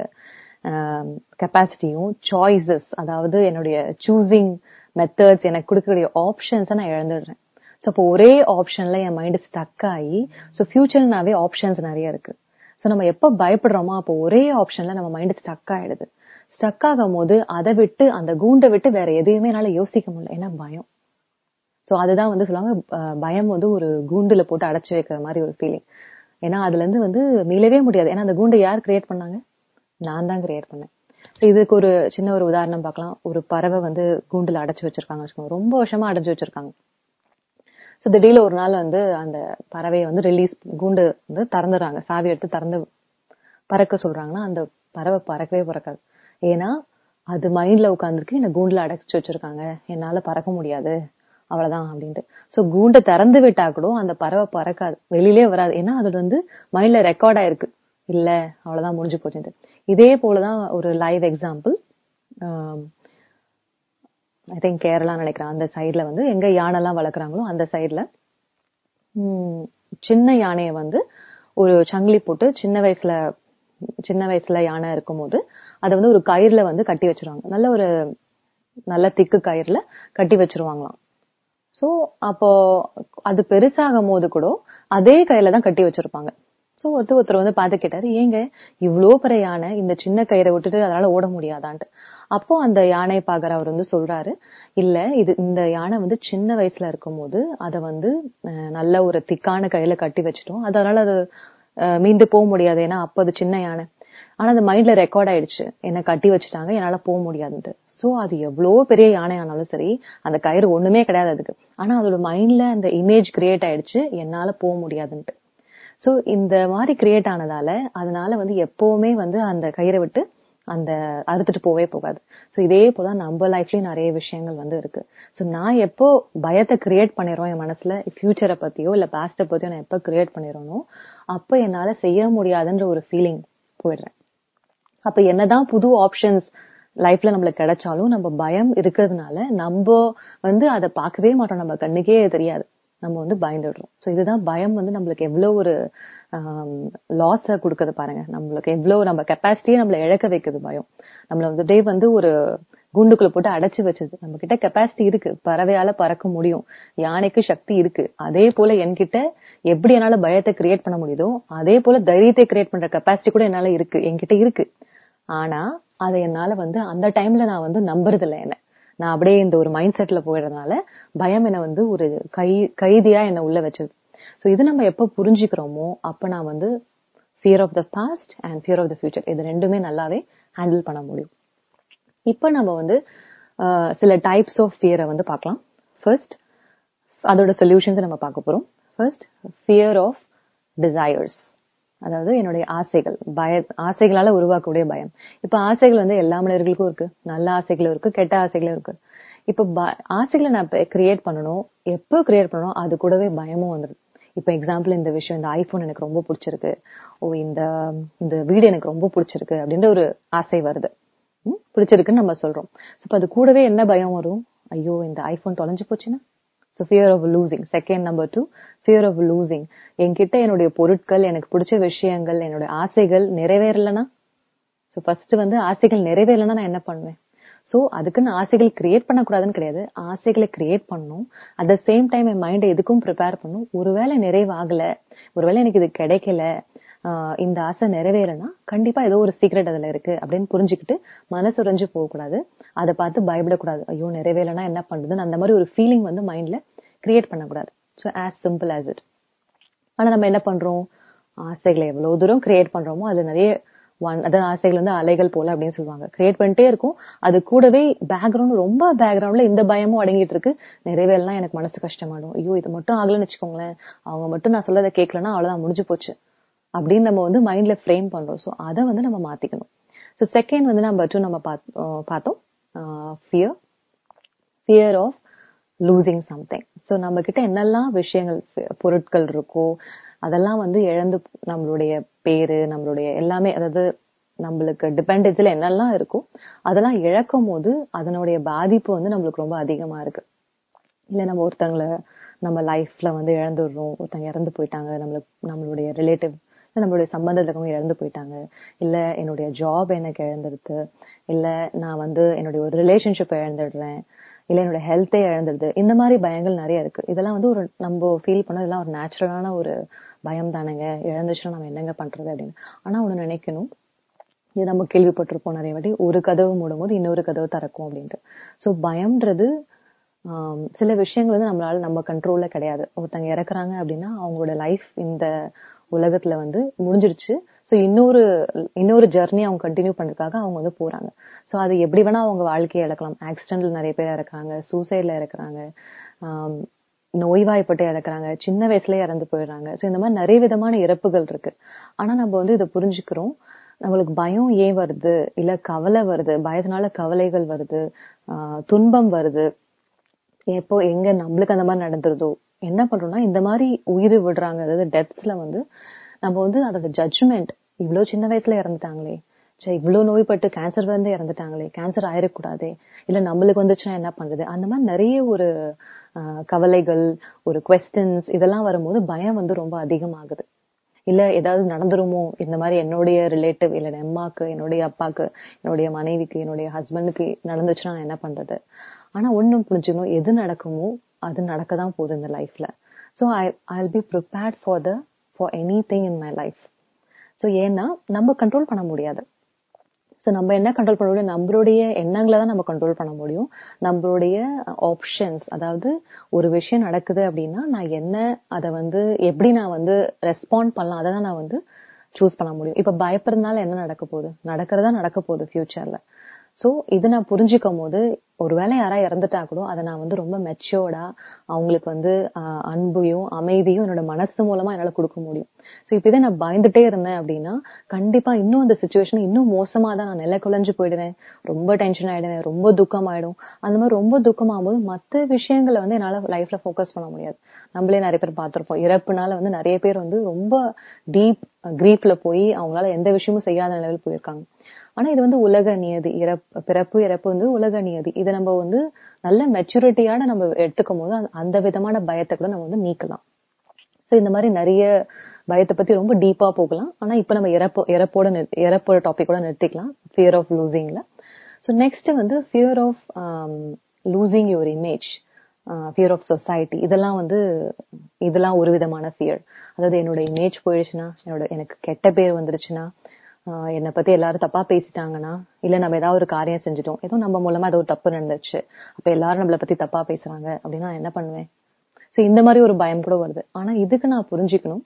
கெப்பாசிட்டியும் சாய்ஸஸ் அதாவது என்னுடைய சூசிங் மெத்தட்ஸ் எனக்கு கொடுக்கக்கூடிய ஆப்ஷன்ஸை நான் இழந்துடுறேன் ஸோ அப்போ ஒரே ஆப்ஷன்ல என் மைண்ட் ஸ்டக் ஆகி ஸோ ஃபியூச்சர்னாவே ஆப்ஷன்ஸ் நிறைய இருக்கு ஸோ நம்ம எப்போ பயப்படுறோமோ அப்போ ஒரே ஆப்ஷன்ல நம்ம மைண்ட் ஸ்டக் ஆயிடுது ஸ்டக் ஆகும் போது அதை விட்டு அந்த கூண்டை விட்டு வேற எதையுமே என்னால யோசிக்க முடியல ஏன்னா பயம் ஸோ அதுதான் வந்து சொல்லுவாங்க பயம் வந்து ஒரு கூண்டுல போட்டு அடைச்சு வைக்கிற மாதிரி ஒரு ஃபீலிங் ஏன்னா அதுல இருந்து வந்து மீளவே முடியாது ஏன்னா அந்த கூண்டை யார் கிரியேட் பண்ணாங்க நான் தான் கிரியேட் பண்ணேன் இதுக்கு ஒரு சின்ன ஒரு உதாரணம் பார்க்கலாம் ஒரு பறவை வந்து கூண்டுல அடைச்சு வச்சிருக்காங்க வச்சுக்கோங்க ரொம்ப வருஷமா அடைச்சு வச்சிருக்காங்க ஸோ திடீர்னு ஒரு நாள் வந்து அந்த பறவையை வந்து ரிலீஸ் கூண்டு வந்து திறந்துடுறாங்க சாவி எடுத்து திறந்து பறக்க சொல்றாங்கன்னா அந்த பறவை பறக்கவே பறக்காது ஏன்னா அது மைண்ட்ல உட்காந்துருக்கு என்ன கூண்டுல அடைச்சு வச்சிருக்காங்க என்னால பறக்க முடியாது அவ்வளவுதான் அப்படின்ட்டு சோ கூண்டை திறந்து விட்டா கூட அந்த பறவை பறக்காது வெளியிலே வராது ஏன்னா அது வந்து மைண்ட்ல ரெக்கார்ட் ஆயிருக்கு இல்ல அவ்வளவுதான் முடிஞ்சு போச்சு இதே போலதான் ஒரு live example I think Kerala நினைக்கிறேன் அந்த சைட்ல வந்து எங்க யானைலாம் வளர்க்குறாங்களோ அந்த சைட்ல சின்ன யானையை வந்து ஒரு சங்கிலி போட்டு சின்ன வயசுல சின்ன வயசுல யானை இருக்கும்போது அதை வந்து ஒரு கயிறுல வந்து கட்டி வச்சிருவாங்க நல்ல ஒரு நல்ல திக்கு கயிறுல கட்டி வச்சிருவாங்களாம் சோ அப்போ அது பெருசாகும் போது கூட அதே கையில தான் கட்டி வச்சிருப்பாங்க சோ ஒருத்தர் ஒருத்தர் வந்து பார்த்து கேட்டாரு ஏங்க இவ்ளோ பெரிய யானை இந்த சின்ன கயிறை விட்டுட்டு அதனால ஓட முடியாதான்ட்டு அப்போ அந்த யானை பாகர் அவர் வந்து சொல்றாரு இல்ல இது இந்த யானை வந்து சின்ன வயசுல இருக்கும்போது அதை வந்து அஹ், நல்ல ஒரு திக்கான கையில கட்டி வச்சிட்டோம் அதனால அது அஹ், மீண்டு போக முடியாது ஏன்னா அப்போ அது சின்ன யானை ஆனா அது மைண்ட்ல ரெக்கார்ட் ஆயிடுச்சு என்ன கட்டி வச்சுட்டாங்க என்னால போக முடியாதுன்ட்டு சோ அது எவ்வளவு பெரிய யானை ஆனாலும் சரி அந்த கயிறு ஒண்ணுமே கிடையாது அதுக்கு ஆனா அதோட மைண்ட்ல அந்த இமேஜ் கிரியேட் ஆயிடுச்சு என்னால போக முடியாதுன்ட்டு சோ இந்த மாதிரி கிரியேட் ஆனதால அதனால வந்து எப்பவுமே வந்து அந்த கயிறை விட்டு அந்த அறுத்துட்டு போவே போகாது சோ இதே போல நம்ம லைஃப்லயும் நிறைய விஷயங்கள் வந்து இருக்கு சோ நான் எப்போ பயத்தை கிரியேட் பண்ணிடுறோம் என் மனசுல ஃபியூச்சரை பத்தியோ இல்ல பாஸ்ட பத்தியோ நான் எப்போ கிரியேட் பண்ணிடுறேனோ அப்போ என்னால செய்ய முடியாதுன்ற ஒரு ஃபீலிங் போயிடுறேன் அப்ப என்னதான் புது ஆப்ஷன்ஸ் லைஃப்ல நம்மளுக்கு கிடைச்சாலும் நம்ம பயம் இருக்கிறதுனால நம்ம வந்து அதை பார்க்கவே மாட்டோம் நம்ம கண்ணுக்கே தெரியாது நம்ம வந்து பயந்துடுறோம் சோ இதுதான் பயம் வந்து நம்மளுக்கு எவ்வளவு ஒரு லாஸ கொடுக்குது பாருங்க நம்மளுக்கு எவ்வளவு நம்ம கெப்பாசிட்டியே நம்மள இழக்க வைக்குது பயம் நம்மள வந்துட்டே வந்து ஒரு கூண்டுக்குள்ள போட்டு அடைச்சு வச்சது நம்ம கிட்ட கெப்பாசிட்டி இருக்கு பறவையால பறக்க முடியும் யானைக்கு சக்தி இருக்கு அதே போல என்கிட்ட எப்படி என்னால பயத்தை கிரியேட் பண்ண முடியுதோ அதே போல தைரியத்தை கிரியேட் பண்ற கெப்பாசிட்டி கூட என்னால இருக்கு என்கிட்ட இருக்கு ஆனா அதை என்னால வந்து அந்த டைம்ல நான் வந்து நம்புறது இல்ல என்ன நான் அப்படியே இந்த ஒரு மைண்ட் செட்ல போயிடுறதுனால பயம் என்ன வந்து ஒரு கை கைதியா என்ன உள்ள வச்சது சோ இது நம்ம எப்ப புரிஞ்சுக்கிறோமோ அப்ப நான் வந்து fear of the past and fear of the future இது ரெண்டுமே நல்லாவே ஹேண்டில் பண்ண முடியும் இப்ப நம்ம வந்து அஹ், சில டைப்ஸ் ஆஃப் ஃபியரை வந்து பார்க்கலாம் ஃபர்ஸ்ட் அதோட சொல்யூஷன்ஸ் நம்ம பார்க்க போறோம் ஃபர்ஸ்ட் ஃபியர் ஆஃப் டிசையர்ஸ் அதாவது என்னுடைய ஆசைகள் பய ஆசைகளால உருவாக்கக்கூடிய பயம் இப்ப ஆசைகள் வந்து எல்லா மனிதர்களுக்கும் இருக்கு நல்ல ஆசைகளும் இருக்கு கெட்ட ஆசைகளும் இருக்கு இப்ப ப- ஆசைகளை நான் கிரியேட் பண்ணணும் எப்போ கிரியேட் பண்ணணும் அது கூடவே பயமும் வந்துருது இப்ப எக்ஸாம்பிள் இந்த விஷயம் இந்த ஐபோன் எனக்கு ரொம்ப பிடிச்சிருக்கு ஓ இந்த இந்த வீடு எனக்கு ரொம்ப பிடிச்சிருக்கு அப்படின்ற ஒரு ஆசை வருது ம், பிடிச்சிருக்குன்னு நம்ம சொல்றோம் So, இப்ப அது கூடவே என்ன பயம் வரும் ஐயோ இந்த ஐபோன் தொலைஞ்சு போச்சுன்னா so fear of losing second number two fear of losing என்கிட்ட என்னுடைய பொருட்கள் எனக்கு பிடிச்ச விஷயங்கள் என்னுடைய ஆசைகள் நிறைவேறலைன்னா ஸோ ஃபர்ஸ்ட் வந்து ஆசைகள் நிறைவேறலைன்னா நான் என்ன பண்ணுவேன் ஸோ அதுக்குன்னு ஆசைகள் கிரியேட் பண்ணக்கூடாதுன்னு கிடையாது ஆசைகளை கிரியேட் பண்ணணும் அட் த சேம் டைம் என் மைண்டை எதுக்கும் ப்ரிப்பேர் பண்ணும் ஒருவேளை நிறைவாகல ஒருவேளை எனக்கு இது கிடைக்கல ஆஹ் இந்த ஆசை நிறைவேறனா கண்டிப்பா ஏதோ ஒரு சீக்ரெட் அதுல இருக்கு அப்படின்னு புரிஞ்சுக்கிட்டு மனசு உறைஞ்சு போகக்கூடாது அதை பார்த்து பயப்படக்கூடாது ஐயோ நிறைவேறலைன்னா என்ன பண்றதுன்னு அந்த மாதிரி ஒரு ஃபீலிங் வந்து மைண்ட்ல கிரியேட் பண்ணக்கூடாது so as simple as it ஆனா நம்ம என்ன பண்றோம் ஆசைகளை எவ்வளவு தூரம் கிரியேட் பண்றோமோ அதுல நிறைய ஒன் அதாவது ஆசைகள் வந்து அலைகள் போல அப்படின்னு சொல்லுவாங்க கிரியேட் பண்ணிட்டே இருக்கும் அது கூடவே பேக்ரவுண்ட் ரொம்ப பேக்ரவுண்ட்ல இந்த பயமும் அடங்கிட்டு இருக்கு நிறைவேறலாம் எனக்கு மனசு கஷ்டமாடும் ஐயோ இது மட்டும் ஆகலன்னு வச்சுக்கோங்களேன் அவங்க மட்டும் நான் சொல்லதை கேட்கலன்னா அவ்வளவுதான் முடிஞ்சு போச்சு அப்படின்னு நம்ம வந்து மைண்ட்ல ஃப்ரேம் பண்றோம் ஸோ அதை வந்து நம்ம மாத்திக்கணும் ஸோ செகண்ட் வந்து நம்ம டூ நம்ம பாத்- அஹ் பார்த்தோம் fear fear of losing something so நம்ம கிட்ட என்னெல்லாம் விஷயங்கள் ஃபி- பொருட்கள் இருக்கோ அதெல்லாம் வந்து இழந்து நம்மளுடைய பேரு நம்மளுடைய எல்லாமே அதாவது நம்மளுக்கு டிபெண்டன்ஸ்ல என்னெல்லாம் இருக்கோ அதெல்லாம் இழக்கும் போது அதனுடைய பாதிப்பு வந்து நம்மளுக்கு ரொம்ப அதிகமா இருக்கு இல்ல நம்ம ஒருத்தங்கள நம்ம லைஃப்ல வந்து இழந்துடுறோம் ஒருத்தங்க இறந்து போயிட்டாங்க நம்மளுக்கு நம்மளுடைய ரிலேட்டிவ் நம்மளுடைய சம்பந்தத்துல இருக்கவங்க இறந்து போயிட்டாங்க இல்ல என்னுடைய ஜாப் எனக்கு இழந்துடுது இல்ல நான் வந்து என்னுடைய ஒரு ரிலேஷன்ஷிப் இழந்துடுறேன் இல்ல என்னோட ஹெல்த்தே இழந்துடுது இந்த மாதிரி பயங்கள் நிறைய இருக்கு இதெல்லாம் வந்து ஒரு நம்ம ஃபீல் பண்ண இதெல்லாம் ஒரு நேச்சுரலான ஒரு பயம் தானேங்க இழந்துச்சுன்னா நம்ம என்னங்க பண்றது அப்படின்னு ஆனா ஒண்ணு நினைக்கணும் இது நம்ம கேள்விப்பட்டிருப்போம் நிறைய வாட்டி ஒரு கதவு மூடும் போது இன்னொரு கதவு திறக்கும் அப்படின்ட்டு சோ பயம்ன்றது ஆம், சில விஷயங்கள் வந்து நம்மளால நம்ம கண்ட்ரோல்ல கிடையாது ஒருத்தங்க இறக்குறாங்க அப்படின்னா அவங்களோட லைஃப் இந்த உலகத்துல வந்து முடிஞ்சிருச்சு சோ இன்னொரு இன்னொரு ஜெர்னி அவங்க கண்டினியூ பண்றதுக்காக அவங்க வந்து போறாங்க சோ அது எப்படி வேணா அவங்க வாழ்க்கையை இழக்கலாம் ஆக்சிடென்ட்ல நிறைய பேர் இறக்குறாங்க சூசைட்ல இறக்குறாங்க ஆம், நோய்வாய்ப்பட்டு இறக்குறாங்க சின்ன வயசுலயே இறந்து போயிடுறாங்க சோ இந்த மாதிரி நிறைய விதமான இறப்புகள் இருக்கு ஆனா நம்ம வந்து இதை புரிஞ்சுக்கிறோம் நம்மளுக்கு பயம் ஏன் வருது இல்ல கவலை வருது பயத்தினால கவலைகள் வருது ஆஹ் துன்பம் வருது எப்போ எங்க நம்மளுக்கு அந்த மாதிரி நடந்துருதோ என்ன பண்றோம்னா இந்த மாதிரி உயிர் விடுறாங்க அதாவது டெத்ஸ்ல வந்து நம்ம வந்து அதோட ஜட்ஜ்மெண்ட் இவ்வளவு சின்ன வயசுல இறந்துட்டாங்களே சே இவ்வளவு நோய்பட்டு கேன்சர் வந்து இறந்துட்டாங்களே கேன்சர் ஆயிடக்கூடாதே இல்ல நம்மளுக்கு வந்துச்சுன்னா என்ன பண்றது அந்த மாதிரி நிறைய ஒரு ஆஹ், கவலைகள் ஒரு கொஸ்டின்ஸ் இதெல்லாம் வரும்போது பயம் வந்து ரொம்ப அதிகமாகுது இல்ல ஏதாவது நடந்துருமோ இந்த மாதிரி என்னுடைய ரிலேட்டிவ் இல்ல என் அம்மாக்கு என்னுடைய அப்பாக்கு என்னுடைய மனைவிக்கு என்னுடைய ஹஸ்பண்டுக்கு நடந்துச்சுன்னா நான் என்ன பண்றது ஆனா ஒண்ணும் புரிஞ்சுக்கணும் எது நடக்குமோ அது நடக்க தான் போகுது இந்த லைஃப்ல so I I be prepared for the for anything in my life so ஏன்னா நம்ம கண்ட்ரோல் பண்ண முடியாது ஸோ நம்ம என்ன கண்ட்ரோல் பண்ண முடியும் நம்மளுடைய எண்ணங்களை தான் நம்ம கண்ட்ரோல் பண்ண முடியும் நம்மளுடைய ஆப்ஷன்ஸ் அதாவது ஒரு விஷயம் நடக்குது அப்படின்னா நான் என்ன அதை வந்து எப்படி நான் வந்து ரெஸ்பாண்ட் பண்ணலாம் அதை தான் நான் வந்து சூஸ் பண்ண முடியும் இப்ப பயப்படுறதுனால என்ன நடக்க போகுது நடக்கிறதா நடக்க போகுது ஃபியூச்சர்ல சோ இது நான் புரிஞ்சுக்கும் போது ஒருவேளை யாரா இறந்துட்டா கூட அதை நான் வந்து ரொம்ப மெச்சோர்டா அவங்களுக்கு வந்து ஆஹ், அன்பையும் அமைதியும் என்னோட மனசு மூலமா என்னால கொடுக்க முடியும் சோ இப்ப இதே நான் பயந்துட்டே இருந்தேன் அப்படின்னா கண்டிப்பா இன்னும் அந்த சுச்சுவேஷன் இன்னும் மோசமா தான் நான் நிலை குலைஞ்சு போயிடுவேன் ரொம்ப டென்ஷன் ஆயிடுவேன் ரொம்ப துக்கம் ஆயிடும் அந்த மாதிரி ரொம்ப துக்கமாகும் போது மத்த விஷயங்களை வந்து என்னால லைஃப்ல ஃபோக்கஸ் பண்ண முடியாது நம்மளே நிறைய பேர் பார்த்திருப்போம் இறப்புனால வந்து நிறைய பேர் வந்து ரொம்ப டீப் கிரீஃப்ல போய் அவங்களால எந்த விஷயமும் செய்யாத நிலையில் போயிருக்காங்க ஆனா இது வந்து உலக நியதி இறப்பு பிறப்பு இறப்பு வந்து உலக நியதி இதை நம்ம வந்து நல்ல மெச்சூரிட்டியோட நம்ம எடுத்துக்கும் போது அந்த- அந்த விதமான பயத்தை கூட நம்ம வந்து நீக்கலாம் சோ இந்த மாதிரி நிறைய பயத்தை பத்தி ரொம்ப டீப்பா போகலாம் ஆனா இப்ப நம்ம இறப்பு இறப்போட நிறு- இறப்போட டாபிக்கோட நிறுத்திக்கலாம் ஃபியர் ஆஃப் லூசிங்ல ஸோ நெக்ஸ்ட் வந்து fear of losing your image fear of society இதெல்லாம் வந்து இதெல்லாம் ஒரு விதமான ஃபியர் அதாவது என்னோட இமேஜ் போயிடுச்சுன்னா என்னோட எனக்கு கெட்ட பேர் வந்துருச்சுன்னா ஆஹ் என்னை பத்தி எல்லாரும் தப்பா பேசிட்டாங்கன்னா இல்ல நம்ம ஏதாவது ஒரு காரியம் செஞ்சுட்டோம் ஏதோ நம்ம மூலமா ஏதோ ஒரு தப்பு நடந்துச்சு அப்ப எல்லாரும் நம்மளை பத்தி தப்பா பேசுறாங்க அப்படின்னா நான் என்ன பண்ணுவேன் சோ இந்த மாதிரி ஒரு பயம் கூட வருது ஆனா இதுக்கு நான் புரிஞ்சுக்கணும்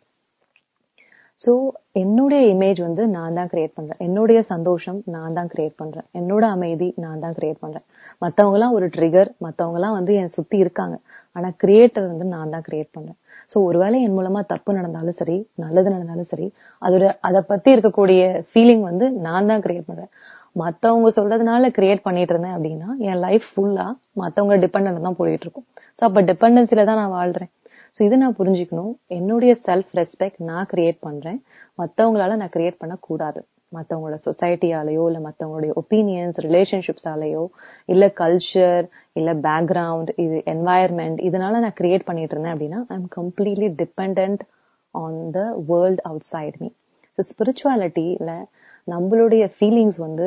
சோ என்னுடைய இமேஜ் வந்து நான் தான் கிரியேட் பண்றேன் என்னுடைய சந்தோஷம் நான் தான் கிரியேட் பண்றேன் என்னோட அமைதி நான் தான் கிரியேட் பண்றேன் மத்தவங்க எல்லாம் ஒரு ட்ரிகர் மத்தவங்க எல்லாம் வந்து என் சுத்தி இருக்காங்க ஆனா கிரியேட்டர் வந்து நான் தான் கிரியேட் பண்றேன் சோ ஒருவேளை என் மூலமா தப்பு நடந்தாலும் சரி நல்லது நடந்தாலும் சரி அதோட அதை பத்தி இருக்கக்கூடிய ஃபீலிங் வந்து நான் தான் கிரியேட் பண்றேன் மத்தவங்க சொல்றதுனால கிரியேட் பண்ணிட்டு இருந்தேன் அப்படின்னா என் லைஃப் ஃபுல்லா மத்தவங்க டிபெண்ட் தான் போயிட்டு இருக்கும் சோ அப்ப டிபெண்டன்சில தான் நான் வாழ்றேன் சோ இதை நான் புரிஞ்சுக்கணும் என்னுடைய செல்ஃப் ரெஸ்பெக்ட் நான் கிரியேட் பண்றேன் மத்தவங்களால நான் கிரியேட் பண்ண கூடாது மத்தவங்களோட சொசைட்டியாலேயோ இல்ல மத்தவங்களுடைய ஒப்பீனியன்ஸ் ரிலேஷன்ஷிப்ஸாலேயோ இல்ல கல்ச்சர் இல்ல பேக்ரவுண்ட் இது என்வாயர்மெண்ட் இதனால நான் கிரியேட் பண்ணிட்டு இருந்தேன் அப்படின்னா I am completely depend on the world outside me so ஸ்பிரிச்சுவாலிட்டியில நம்மளுடைய ஃபீலிங்ஸ் வந்து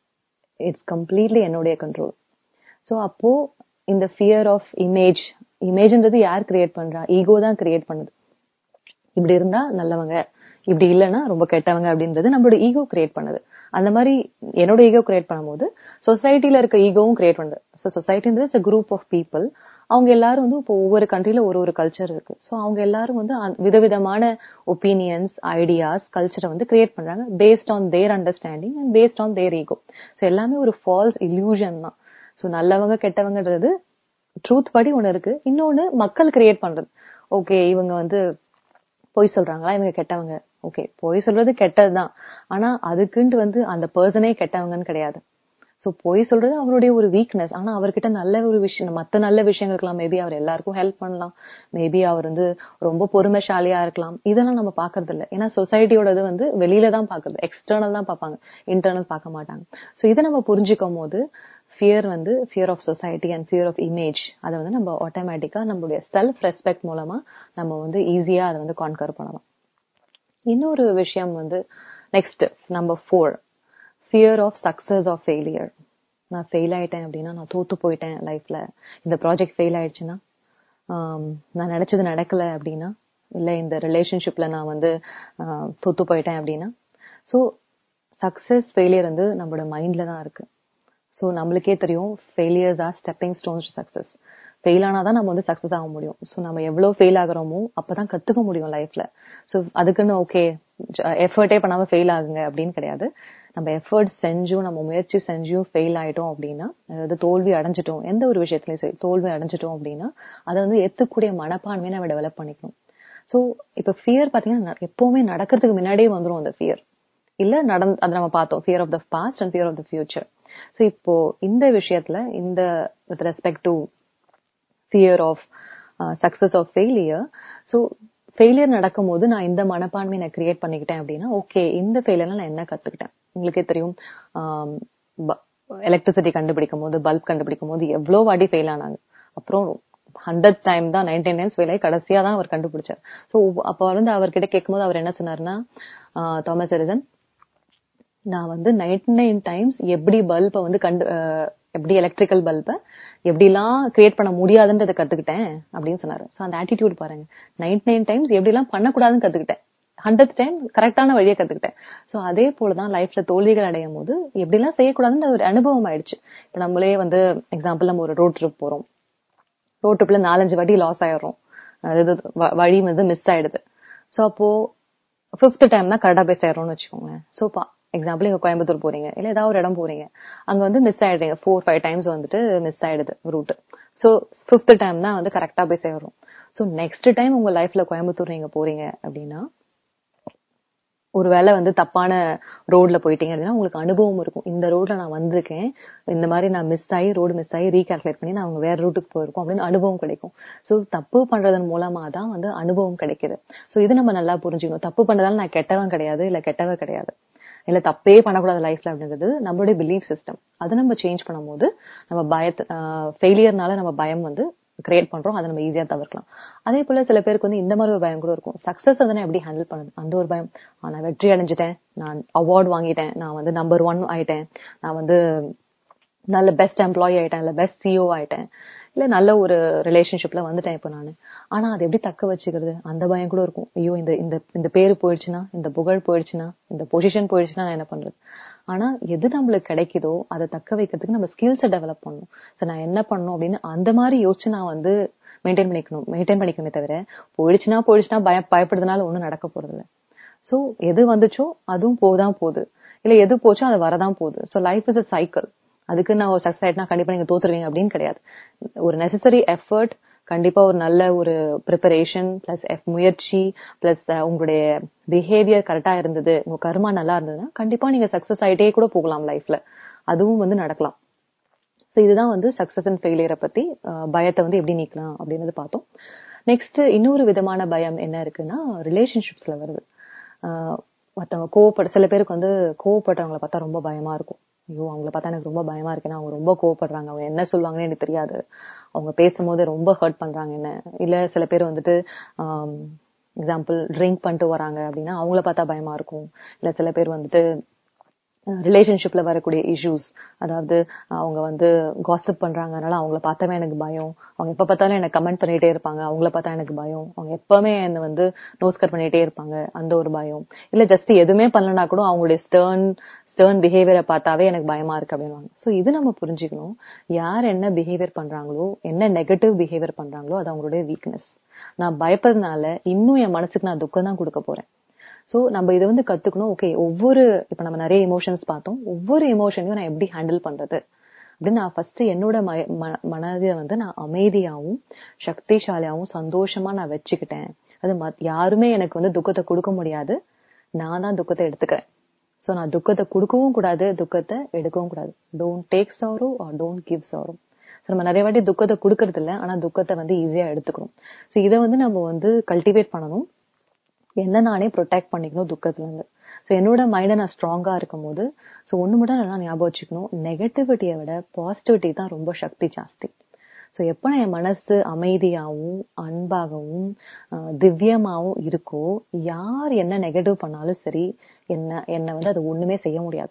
இட்ஸ் கம்ப்ளீட்லி என்னுடைய கண்ட்ரோல் சோ அப்போ இந்த ஃபியர் ஆஃப் இமேஜ் இமேஜ்ன்றது யார் கிரியேட் பண்றா ஈகோ தான் கிரியேட் பண்ணுது இப்படி இருந்தா நல்லவங்க இப்படி இல்லைன்னா ரொம்ப கெட்டவங்க அப்படின்றது நம்மளோட ஈகோ கிரியேட் பண்ணுது அந்த மாதிரி என்னோட ஈகோ கிரியேட் பண்ணும்போது சொசைட்டில இருக்க ஈகோவும் கிரியேட் பண்ணுது ஸோ சொசைட்டின்றது குரூப் ஆஃப் பீப்புள் அவங்க எல்லாரும் வந்து இப்போ ஒவ்வொரு கண்ட்ரில ஒரு ஒரு கல்ச்சர் இருக்கு ஸோ அவங்க எல்லாரும் வந்து அந்த விதவிதமான ஒப்பீனியன்ஸ் ஐடியாஸ் கல்ச்சரை வந்து கிரியேட் பண்றாங்க based on their understanding and based on their ego so எல்லாமே ஒரு ஃபால்ஸ் இல்யூஷன் தான் ஸோ நல்லவங்க கெட்டவங்கன்றது ட்ரூத் படி ஒண்ணு இருக்கு இன்னொன்னு மக்கள் கிரியேட் பண்றது ஓகே இவங்க வந்து பொய் சொல்றாங்களா இவங்க கெட்டவங்க ஓகே பொய் சொல்றது கெட்டதுதான் ஆனா அதுக்குன்ட்டு வந்து அந்த பர்சனே கெட்டவங்கன்னு கிடையாது சோ பொய் சொல்றது அவருடைய ஒரு வீக்னஸ் ஆனா அவர்கிட்ட நல்ல ஒரு விஷயம் மத்த நல்ல விஷயங்கள் இருக்கலாம் மேபி அவர் எல்லாருக்கும் ஹெல்ப் பண்ணலாம் மேபி அவர் வந்து ரொம்ப பொறுமைசாலியா இருக்கலாம் இதெல்லாம் நம்ம பாக்குறது இல்ல ஏன்னா சொசைட்டியோடது வந்து வெளியில தான் பாக்குறது எக்ஸ்டர்னல் தான் பார்ப்பாங்க இன்டர்னல் பார்க்க மாட்டாங்க சோ இதை நம்ம புரிஞ்சுக்கும் போது ஃபியர் வந்து fear of society and fear of image அதை வந்து நம்ம ஆட்டோமேட்டிக்கா நம்மளுடைய செல்ஃப் ரெஸ்பெக்ட் மூலமா நம்ம வந்து ஈஸியா அதை வந்து கான்கர் பண்ணலாம் இன்னொரு விஷயம் வந்து next number four fear of success of failure நான் ஃபெயில் ஆயிட்டேன் அப்படின்னா நான் தோத்து போயிட்டேன் லைஃப்ல இந்த ப்ராஜெக்ட் ஃபெயில் ஆயிடுச்சுன்னா ஆம், நான் நினைச்சது நடக்கல அப்படின்னா இல்ல இந்த ரிலேஷன்ஷிப்ல நான் வந்து ஆஹ், தோத்து போயிட்டேன் அப்படின்னா ஸோ சக்சஸ் ஃபெயிலியர் வந்து நம்மளோட மைண்ட்ல தான் இருக்கு ஸோ நம்மளுக்கே தெரியும் failures are stepping stones success fail ஆனாதான் நம்ம வந்து சக்சஸ் ஆக முடியும் ஸோ நம்ம எவ்வளவு ஃபெயில் ஆகுறோமோ அப்பதான் கத்துக்க முடியும் லைஃப்ல ஸோ அதுக்குன்னு ஓகே எஃபர்ட்டே பண்ணாம ஃபெயில் ஆகுங்க அப்படின்னு கிடையாது நம்ம எஃபர்ட் செஞ்சும் நம்ம முயற்சி செஞ்சும் ஃபெயில் ஆயிட்டோம் அப்படின்னா அதாவது தோல்வி அடைஞ்சிட்டோம் எந்த ஒரு விஷயத்துலயும் சரி தோல்வி அடைஞ்சிட்டோம் அப்படின்னா அதை வந்து ஏத்துக்கூடிய மனப்பான்மையை நம்ம டெவலப் பண்ணிக்கணும் ஸோ இப்ப ஃபியர் பாத்தீங்கன்னா ந- எப்பவுமே நடக்கிறதுக்கு முன்னாடியே வந்துரும் அந்த ஃபியர் இல்ல நடந்து அதை நம்ம பார்த்தோம் fear of the past and fear of the future so இப்போ இந்த விஷயத்துல இந்த with respect to fear of success of failure so failure நடக்கும்போது நான் இந்த மனப்பான்மையை நான் கிரியேட் பண்ணிக்கிட்டேன் அப்படின்னா ஓகே இந்த ஃபெயிலியர்ல நான் என்ன கத்துக்கிட்டேன் உங்களுக்கே தெரியும் எலக்ட்ரிசிட்டி கண்டுபிடிக்கும் போது பல்ப் கண்டுபிடிக்கும் போது எவ்வளோ வாட்டி ஃபெயில் ஆனாங்க அப்புறம் ஹண்ட்ரட் டைம் தான் நைன்டீன் டைம்ஸ் ஃபெயில் ஆகி கடைசியா தான் அவர் கண்டுபிடிச்சார் ஸோ அப்போ வந்து அவர்கிட்ட கேட்கும்போது அவர் என்ன சொன்னாருன்னா தாமஸ் எரிசன் நான் வந்து நைன்டி நைன் டைம்ஸ் எப்படி பல்பை வந்து கண்டு அஹ், எப்படி எலக்ட்ரிக்கல் பல்பை எப்படிலாம் கிரியேட் பண்ண முடியாதுன்றதை கத்துக்கிட்டேன் அப்படின்னு சொன்னாரு ஸோ அந்த ஆட்டிடியூட் பாருங்க நைன்டி நைன் டைம்ஸ் எப்படிலாம் பண்ணக்கூடாதுன்னு கத்துக்கிட்டேன் ஹண்ட்ரட் டைம் கரெக்டான வழியை கத்துக்கிட்டேன் சோ அதே போலதான் லைஃப்ல தோல்விகள் அடையும் போது எப்படிலாம் செய்யக்கூடாதுன்னு ஒரு அனுபவம் ஆயிடுச்சு இப்ப நம்மளே வந்து எக்ஸாம்பிள் நம்ம ஒரு ரோட் ட்ரிப் போறோம் ரோட் ட்ரிப்ல நாலஞ்சு வாட்டி லாஸ் ஆயிடுறோம் அதாவது வ- வழி வந்து மிஸ் ஆயிடுது சோ அப்போ ஃபிஃப்த் டைம் தான் கரெக்டா போய் சேரோம்னு வச்சுக்கோங்களேன் சோ எக்ஸாம்பிள் இங்க கோயம்புத்தூர் போறீங்க இல்ல ஏதாவது ஒரு இடம் போறீங்க அங்க வந்து மிஸ் ஆயிடுறீங்க ஃபோர் ஃபைவ் டைம்ஸ் வந்துட்டு மிஸ் ஆயிடுது ரூட் சோ ஃபிஃப்த் டைம் தான் வந்து கரெக்டா போய் சேர்றோம் சோ நெக்ஸ்ட் டைம் உங்க லைஃப்ல கோயம்புத்தூர் நீங்க போறீங்க அப்படின்னா ஒருவேளை வந்து தப்பான ரோட்ல போயிட்டீங்க அப்படின்னா உங்களுக்கு அனுபவம் இருக்கும் இந்த ரோட்ல நான் வந்திருக்கேன் இந்த மாதிரி நான் மிஸ் ஆகி ரோடு மிஸ் ஆகி ரீகால்குலேட் பண்ணி நான் அவங்க வேற ரூட்டுக்கு போயிருக்கோம் அப்படின்னு அனுபவம் கிடைக்கும் சோ தப்பு பண்றதன் மூலமா தான் வந்து அனுபவம் கிடைக்குது சோ இது நம்ம நல்லா புரிஞ்சுக்கணும் தப்பு பண்ணதால நான் கெட்டவன் கிடையாது இல்ல கெட்டவ கிடையாது இல்ல தப்பே பண்ணக்கூடாது லைஃப்ல அப்படிங்கிறது நம்மளுடைய பிலீஃப் சிஸ்டம் அதை நம்ம சேஞ்ச் பண்ணும்போது நம்ம பயத்தை ஃபெயிலியர்னால நம்ம பயம் வந்து கிரியேட் பண்றோம் அதை நம்ம ஈஸியா தவிர்க்கலாம் அதே போல சில பேருக்கு வந்து இந்த மாதிரி ஒரு பயம் கூட இருக்கும் சக்சஸ் வந்து நான் எப்படி ஹேண்டில் பண்ணுது அந்த ஒரு பயம் ஆ, நான் வெற்றி அடைஞ்சிட்டேன் நான் அவார்ட் வாங்கிட்டேன் நான் வந்து நம்பர் ஒன் ஆயிட்டேன் நான் வந்து நல்ல பெஸ்ட் எம்ப்ளாயி ஆயிட்டேன் இல்ல பெஸ்ட் சிஓ ஆயிட்டேன் இல்ல நல்ல ஒரு ரிலேஷன்ஷிப்ல வந்துட்டேன் இப்போ நானு ஆனா அது எப்படி தக்க வச்சுக்கிறது அந்த பயம் கூட இருக்கும் ஐயோ இந்த இந்த இந்த பேரு போயிடுச்சுன்னா இந்த புகழ் போயிடுச்சுன்னா இந்த பொசிஷன் போயிடுச்சுன்னா நான் என்ன பண்றது ஆனா எது நம்மளுக்கு கிடைக்குதோ அதை தக்க வைக்கிறதுக்கு நம்ம ஸ்கில்ஸை டெவலப் பண்ணணும் சோ நான் என்ன பண்ணணும் அப்படின்னு அந்த மாதிரி யோசிச்சு நான் வந்து மெயின்டைன் பண்ணிக்கணும் மெயின்டைன் பண்ணிக்கணுமே தவிர போயிடுச்சுன்னா போயிடுச்சுன்னா பய பயப்படுறதுனால ஒண்ணும் நடக்க போறது இல்ல சோ எது வந்துச்சோ அதுவும் போதான் போகுது இல்ல எது போச்சோ அது வரதான் போகுது so life is a cycle அதுக்கு நான் ஒரு சக்சஸ் ஆயிட்டுனா கண்டிப்பா நீங்க தோத்துருவீங்க அப்படின்னு கிடையாது ஒரு நெசசரி எஃபர்ட் கண்டிப்பா ஒரு நல்ல ஒரு ப்ரிப்பரேஷன் பிளஸ் முயற்சி பிளஸ் உங்களுடைய பிஹேவியர் கரெக்டா இருந்தது உங்க கர்மா நல்லா இருந்ததுன்னா கண்டிப்பா நீங்க சக்சஸ் ஆயிட்டே கூட போகலாம் லைஃப்ல அதுவும் வந்து நடக்கலாம் ஸோ இதுதான் வந்து சக்சஸ் அண்ட் ஃபெயிலியரை பத்தி அஹ், பயத்தை வந்து எப்படி நீக்கலாம் அப்படின்றது பார்த்தோம் நெக்ஸ்ட் இன்னொரு விதமான பயம் என்ன இருக்குன்னா ரிலேஷன்ஷிப்ஸ்ல வருது அஹ், மத்தவங்க கோவப்பட சில பேருக்கு வந்து கோவப்படுறவங்கள பார்த்தா ரொம்ப பயமா இருக்கும் ஐயோ அவங்கள பார்த்தா எனக்கு ரொம்ப பயமா இருக்கு ஏன்னா அவங்க ரொம்ப கோவப்படுறாங்க அவங்க என்ன சொல்லுவாங்கன்னு எனக்கு தெரியாது அவங்க பேசும்போது ரொம்ப ஹர்ட் பண்றாங்க என்ன இல்ல சில பேர் வந்துட்டு எக்ஸாம்பிள் ட்ரிங்க் பண்ணிட்டு வராங்க அப்படின்னா அவங்கள பார்த்தா பயமா இருக்கும் இல்ல சில பேர் வந்துட்டு ரிலேஷன்ஷிப்ல வரக்கூடிய இஷ்யூஸ் அதாவது அவங்க வந்து காசிப் பண்றாங்க அதனால அவங்கள பார்த்தாவே எனக்கு பயம் அவங்க எப்ப பார்த்தாலும் எனக்கு கமெண்ட் பண்ணிட்டே இருப்பாங்க அவங்கள பார்த்தா எனக்கு பயம் அவங்க எப்பவுமே என்ன வந்து நோஸ்கர் பண்ணிட்டே இருப்பாங்க அந்த ஒரு பயம் இல்ல ஜஸ்ட் எதுவுமே பண்ணலனா கூட அவங்களுடைய ஸ்டர்ன் ஸ்டர்ன் பிஹேவியரை பார்த்தாவே எனக்கு பயமா இருக்கு அப்படின்வாங்க சோ இது நம்ம புரிஞ்சுக்கணும் யார் என்ன பிஹேவியர் பண்றாங்களோ என்ன நெகட்டிவ் பிஹேவியர் பண்றாங்களோ அது அவங்களுடைய வீக்னஸ் நான் பயப்படுறதுனால இன்னும் என் மனசுக்கு நான் துக்கம் தான் கொடுக்க போறேன் சோ நம்ம இதை வந்து கத்துக்கணும் ஓகே ஒவ்வொரு இப்ப நம்ம நிறைய எமோஷன்ஸ் பார்த்தோம் ஒவ்வொரு எமோஷனையும் நான் எப்படி ஹேண்டில் பண்றது அப்படின்னு நான் ஃபர்ஸ்ட் என்னோட ம- ம- மனதை வந்து நான் அமைதியாவும் சக்திசாலியாவும் சந்தோஷமா நான் வச்சுக்கிட்டேன் அது மத்- யாருமே எனக்கு வந்து துக்கத்தை கொடுக்க முடியாது நான் தான் துக்கத்தை எடுத்துக்கிறேன் சோ நான் துக்கத்தை கொடுக்கவும் கூடாது துக்கத்தை எடுக்கவும் கூடாது don't take sorrow or don't give sorrow நம்ம நிறைய வாட்டி துக்கத்தை கொடுக்கறது இல்ல ஆனா துக்கத்தை வந்து ஈஸியா எடுத்துக்கணும் சோ இதை வந்து நம்ம வந்து கல்டிவேட் பண்ணணும் என்ன நானே ப்ரொடெக்ட் பண்ணிக்கணும் துக்கத்துல இருந்து ஸோ என்னோட மைண்டை நான் ஸ்ட்ராங்கா இருக்கும் போது ஸோ ஒண்ணு மட்டும் நல்லா ஞாபகம் வச்சுக்கணும் நெகட்டிவிட்டியை விட பாசிட்டிவிட்டி தான் ரொம்ப சக்தி ஜாஸ்தி ஸோ எப்போ என் மனசு அமைதியாகவும் அன்பாகவும் ஆஹ் திவ்யமாவும் இருக்கோ யார் என்ன நெகட்டிவ் பண்ணாலும் சரி என்ன என்னை வந்து அது ஒண்ணுமே செய்ய முடியாது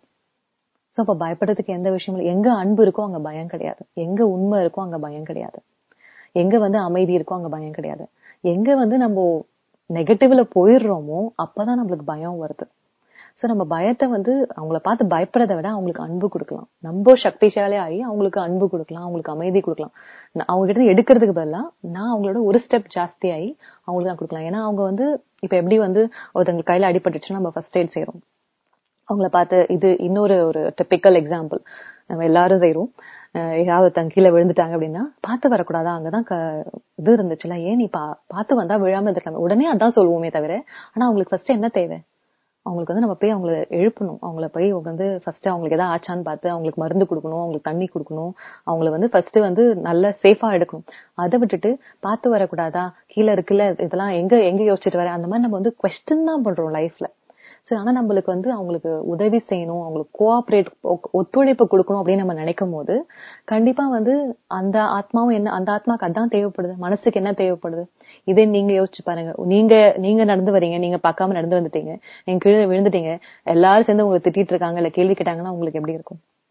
சோ அப்ப பயப்படுறதுக்கு எந்த விஷயமும் இல்லை எங்க அன்பு இருக்கோ அங்க பயம் கிடையாது எங்க உண்மை இருக்கோ அங்க பயம் கிடையாது எங்க வந்து அமைதி இருக்கோ அங்க பயம் கிடையாது எங்க வந்து நம்ம நெகட்டிவ்ல போயிடுறோமோ அப்பதான் நம்மளுக்கு பயம் வருது சோ நம்ம பயத்தை வந்து அவங்கள பார்த்து பயப்படுறதை விட அவங்களுக்கு அன்பு கொடுக்கலாம் நம்ம சக்திசாலி ஆகி அவங்களுக்கு அன்பு கொடுக்கலாம் அவங்களுக்கு அமைதி கொடுக்கலாம் நான் அவங்க கிட்ட இருந்து எடுக்கிறதுக்கு பதிலா நான் அவங்களோட ஒரு ஸ்டெப் ஜாஸ்தி ஆகி அவங்களுக்கு நான் கொடுக்கலாம் ஏன்னா அவங்க வந்து இப்ப எப்படி வந்து ஒருத்தவங்க கையில அடிபட்டுச்சுன்னா நம்ம ஃபர்ஸ்ட் எய்ட் செய்யறோம் அவங்கள பார்த்து இது இன்னொரு ஒரு டிப்பிக்கல் எக்ஸாம்பிள் நம்ம எல்லாரும் செய்யறோம் அஹ் யாராவது தங்க கீழே விழுந்துட்டாங்க அப்படின்னா பார்த்து வரக்கூடாதா அங்கதான் க- இது இருந்துச்சுல ஏன் நீ பா பார்த்து வந்தா விழாம இருந்திருக்கலாம் உடனே அதான் சொல்லுவோமே தவிர ஆனா அவங்களுக்கு ஃபர்ஸ்ட் என்ன தேவை அவங்களுக்கு வந்து நம்ம போய் அவங்கள எழுப்பணும் அவங்கள போய் அவங்க வந்து ஃபர்ஸ்ட் அவங்களுக்கு ஏதாவது ஆச்சான்னு பார்த்து அவங்களுக்கு மருந்து கொடுக்கணும் அவங்களுக்கு தண்ணி கொடுக்கணும் அவங்கள வந்து ஃபர்ஸ்ட் வந்து நல்ல சேஃபா எடுக்கணும் அதை விட்டுட்டு பார்த்து வரக்கூடாதா கீழே இருக்குல்ல இதெல்லாம் எங்க எங்க யோசிச்சுட்டு வர அந்த மாதிரி நம்ம வந்து கொஸ்டின் தான் பண்றோம் லைஃப்ல சோ ஆனா நம்மளுக்கு வந்து அவங்களுக்கு உதவி செய்யணும் அவங்களுக்கு கோஆபரேட் ஒத்துழைப்பு கொடுக்கணும் அப்படின்னு நம்ம நினைக்கும் போது கண்டிப்பா வந்து அந்த ஆத்மாவும் என்ன அந்த ஆத்மாக்கு அதான் தேவைப்படுது மனசுக்கு என்ன தேவைப்படுது இதே நீங்க யோசிச்சு பாருங்க நீங்க நீங்க நடந்து வரீங்க நீங்க பார்க்காம நடந்து வந்துட்டீங்க நீங்க கீழே விழுந்துட்டீங்க எல்லாரும் சேர்ந்து உங்களை திட்டிட்டு இருக்காங்க இல்ல கேள்வி கேட்டாங்கன்னா உங்களுக்கு எப்படி இருக்கும்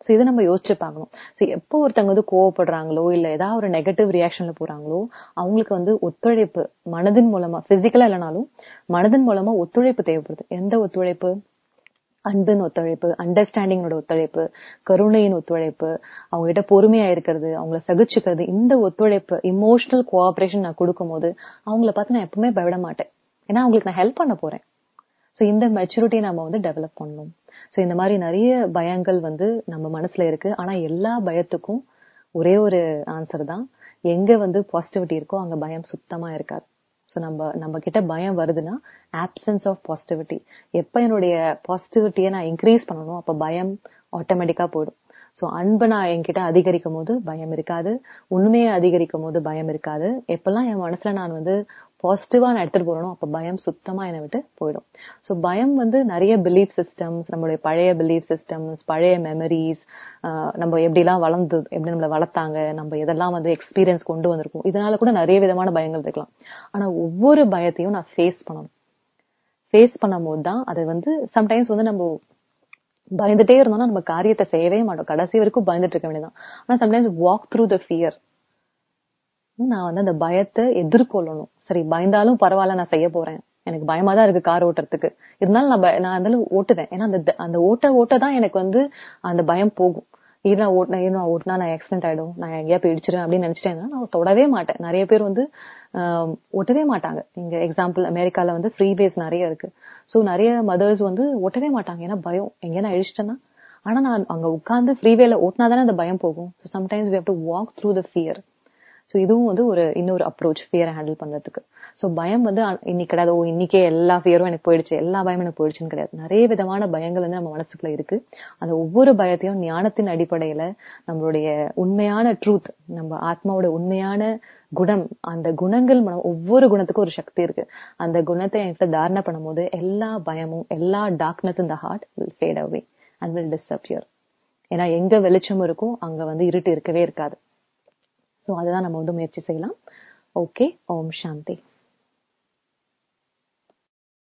ஸோ இதை நம்ம யோசிச்சு பார்க்கணும் ஸோ எப்போ ஒருத்தவங்க வந்து கோவப்படுறாங்களோ இல்ல ஏதாவது ஒரு நெகட்டிவ் ரியாக்ஷன்ல போறாங்களோ அவங்களுக்கு வந்து ஒத்துழைப்பு மனதின் மூலமா பிசிக்கலா இல்லைனாலும் மனதின் மூலமா ஒத்துழைப்பு தேவைப்படுது எந்த ஒத்துழைப்பு அன்பின் ஒத்துழைப்பு அண்டர்ஸ்டாண்டிங்கோட ஒத்துழைப்பு கருணையின் ஒத்துழைப்பு அவங்க கிட்ட பொறுமையா இருக்கிறது அவங்கள சகிச்சுக்கிறது இந்த ஒத்துழைப்பு இமோஷனல் கோஆபரேஷன் நான் கொடுக்கும்போது அவங்கள பார்த்து நான் எப்பவுமே பயப்பட மாட்டேன் ஏன்னா அவங்களுக்கு நான் ஹெல்ப் பண்ண போறேன் ஸோ இந்த மெச்சூரிட்டியை நம்ம வந்து டெவலப் பண்ணணும் ஸோ இந்த மாதிரி நிறைய பயங்கள் வந்து நம்ம மனசுல இருக்கு ஆனா எல்லா பயத்துக்கும் ஒரே ஒரு ஆன்சர் தான் எங்க வந்து பாசிட்டிவிட்டி இருக்கோ அங்க பயம் சுத்தமா இருக்காது ஸோ நம்ம நம்ம கிட்ட பயம் வருதுன்னா ஆப்சன்ஸ் ஆஃப் பாசிட்டிவிட்டி எப்ப என்னுடைய பாசிட்டிவிட்டியை நான் இன்க்ரீஸ் பண்ணணும் அப்ப பயம் ஆட்டோமேட்டிக்கா போயிடும் ஸோ அன்பை நான் என்கிட்ட அதிகரிக்கும் போது பயம் இருக்காது உண்மையை அதிகரிக்கும் போது பயம் இருக்காது எப்பெல்லாம் என் மனசுல நான் வந்து பாசிட்டிவா நான் எடுத்துட்டு போறேனோ அப்ப பயம் சுத்தமா என்னை விட்டு போயிடும் ஸோ பயம் வந்து நிறைய பிலீஃப் சிஸ்டம்ஸ் நம்மளுடைய பழைய பிலீஃப் சிஸ்டம்ஸ் பழைய மெமரிஸ் நம்ம எப்படிலாம் வளர்ந்து எப்படி நம்மளை வளர்த்தாங்க நம்ம எதெல்லாம் வந்து எக்ஸ்பீரியன்ஸ் கொண்டு வந்திருக்கோம் இதனால கூட நிறைய விதமான பயங்கள் இருக்கலாம் ஆனா ஒவ்வொரு பயத்தையும் நான் ஃபேஸ் பண்ணணும் ஃபேஸ் பண்ணும்போது தான் அது வந்து சம்டைம்ஸ் வந்து நம்ம பயந்துட்டே இருந்தோம்னா நம்ம காரியத்தை செய்யவே மாட்டோம் கடைசி வரைக்கும் பயந்துட்டு இருக்க வேண்டியதான் ஆனா sometimes walk through the fear நான் வந்து அந்த பயத்தை எதிர்கொள்ளணும் சரி பயந்தாலும் பரவாயில்ல நான் செய்ய போறேன் எனக்கு பயமா தான் இருக்கு கார் ஓட்டுறதுக்கு இருந்தாலும் நான் பய- நான் அந்த ஓட்டுவேன் ஏன்னா அந்த அந்த ஓட்ட ஓட்ட தான் எனக்கு வந்து அந்த பயம் போகும் இது நான் ஓட்டினா இது நான் ஓட்டினா நான் ஆக்சிடென்ட் ஆயிடும் நான் எங்கேயா போய் இடிச்சிருவேன் அப்படின்னு நினைச்சிட்டேன் நான் தொடவே மாட்டேன் நிறைய பேர் வந்து ஆஹ், ஓட்டவே மாட்டாங்க இங்க எக்ஸாம்பிள் அமெரிக்கால வந்து ஃப்ரீ பேஸ் நிறைய இருக்கு சோ நிறைய மதர்ஸ் வந்து ஓட்டவே மாட்டாங்க ஏன்னா பயம் எங்கேயா நான் இடிச்சிட்டேன்னா ஆனா நான் அங்க உட்கார்ந்து ஃப்ரீவேல ஓட்டினா தானே அந்த பயம் போகும் sometimes we have to walk through the fear so இதுவும் வந்து ஒரு இன்னொரு அப்ரோச் ஃபியரை ஹேண்டில் பண்றதுக்கு ஸோ பயம் வந்து அ- இன்னைக்கு கிடையாது ஓ இன்னைக்கே எல்லா ஃபியரும் எனக்கு போயிடுச்சு எல்லா பயமும் எனக்கு போயிடுச்சுன்னு கிடையாது நிறைய விதமான பயங்கள் வந்து நம்ம மனசுக்குள்ள இருக்கு அந்த ஒவ்வொரு பயத்தையும் ஞானத்தின் அடிப்படையில நம்மளுடைய உண்மையான ட்ரூத் நம்ம ஆத்மாவோட உண்மையான குணம் அந்த குணங்கள் மூலம் ஒவ்வொரு குணத்துக்கும் ஒரு சக்தி இருக்கு அந்த குணத்தை என்கிட்ட தாரணை பண்ணும்போது எல்லா பயமும் எல்லா டார்க்னஸ் இந்த heart will fade away and will disappear ஏன்னா எங்க வெளிச்சம் இருக்கோ அங்க வந்து இருட்டு இருக்கவே இருக்காது ஸோ அதுதான் நம்ம வந்து முயற்சி செய்யலாம் ஓகே ஓம் சாந்தி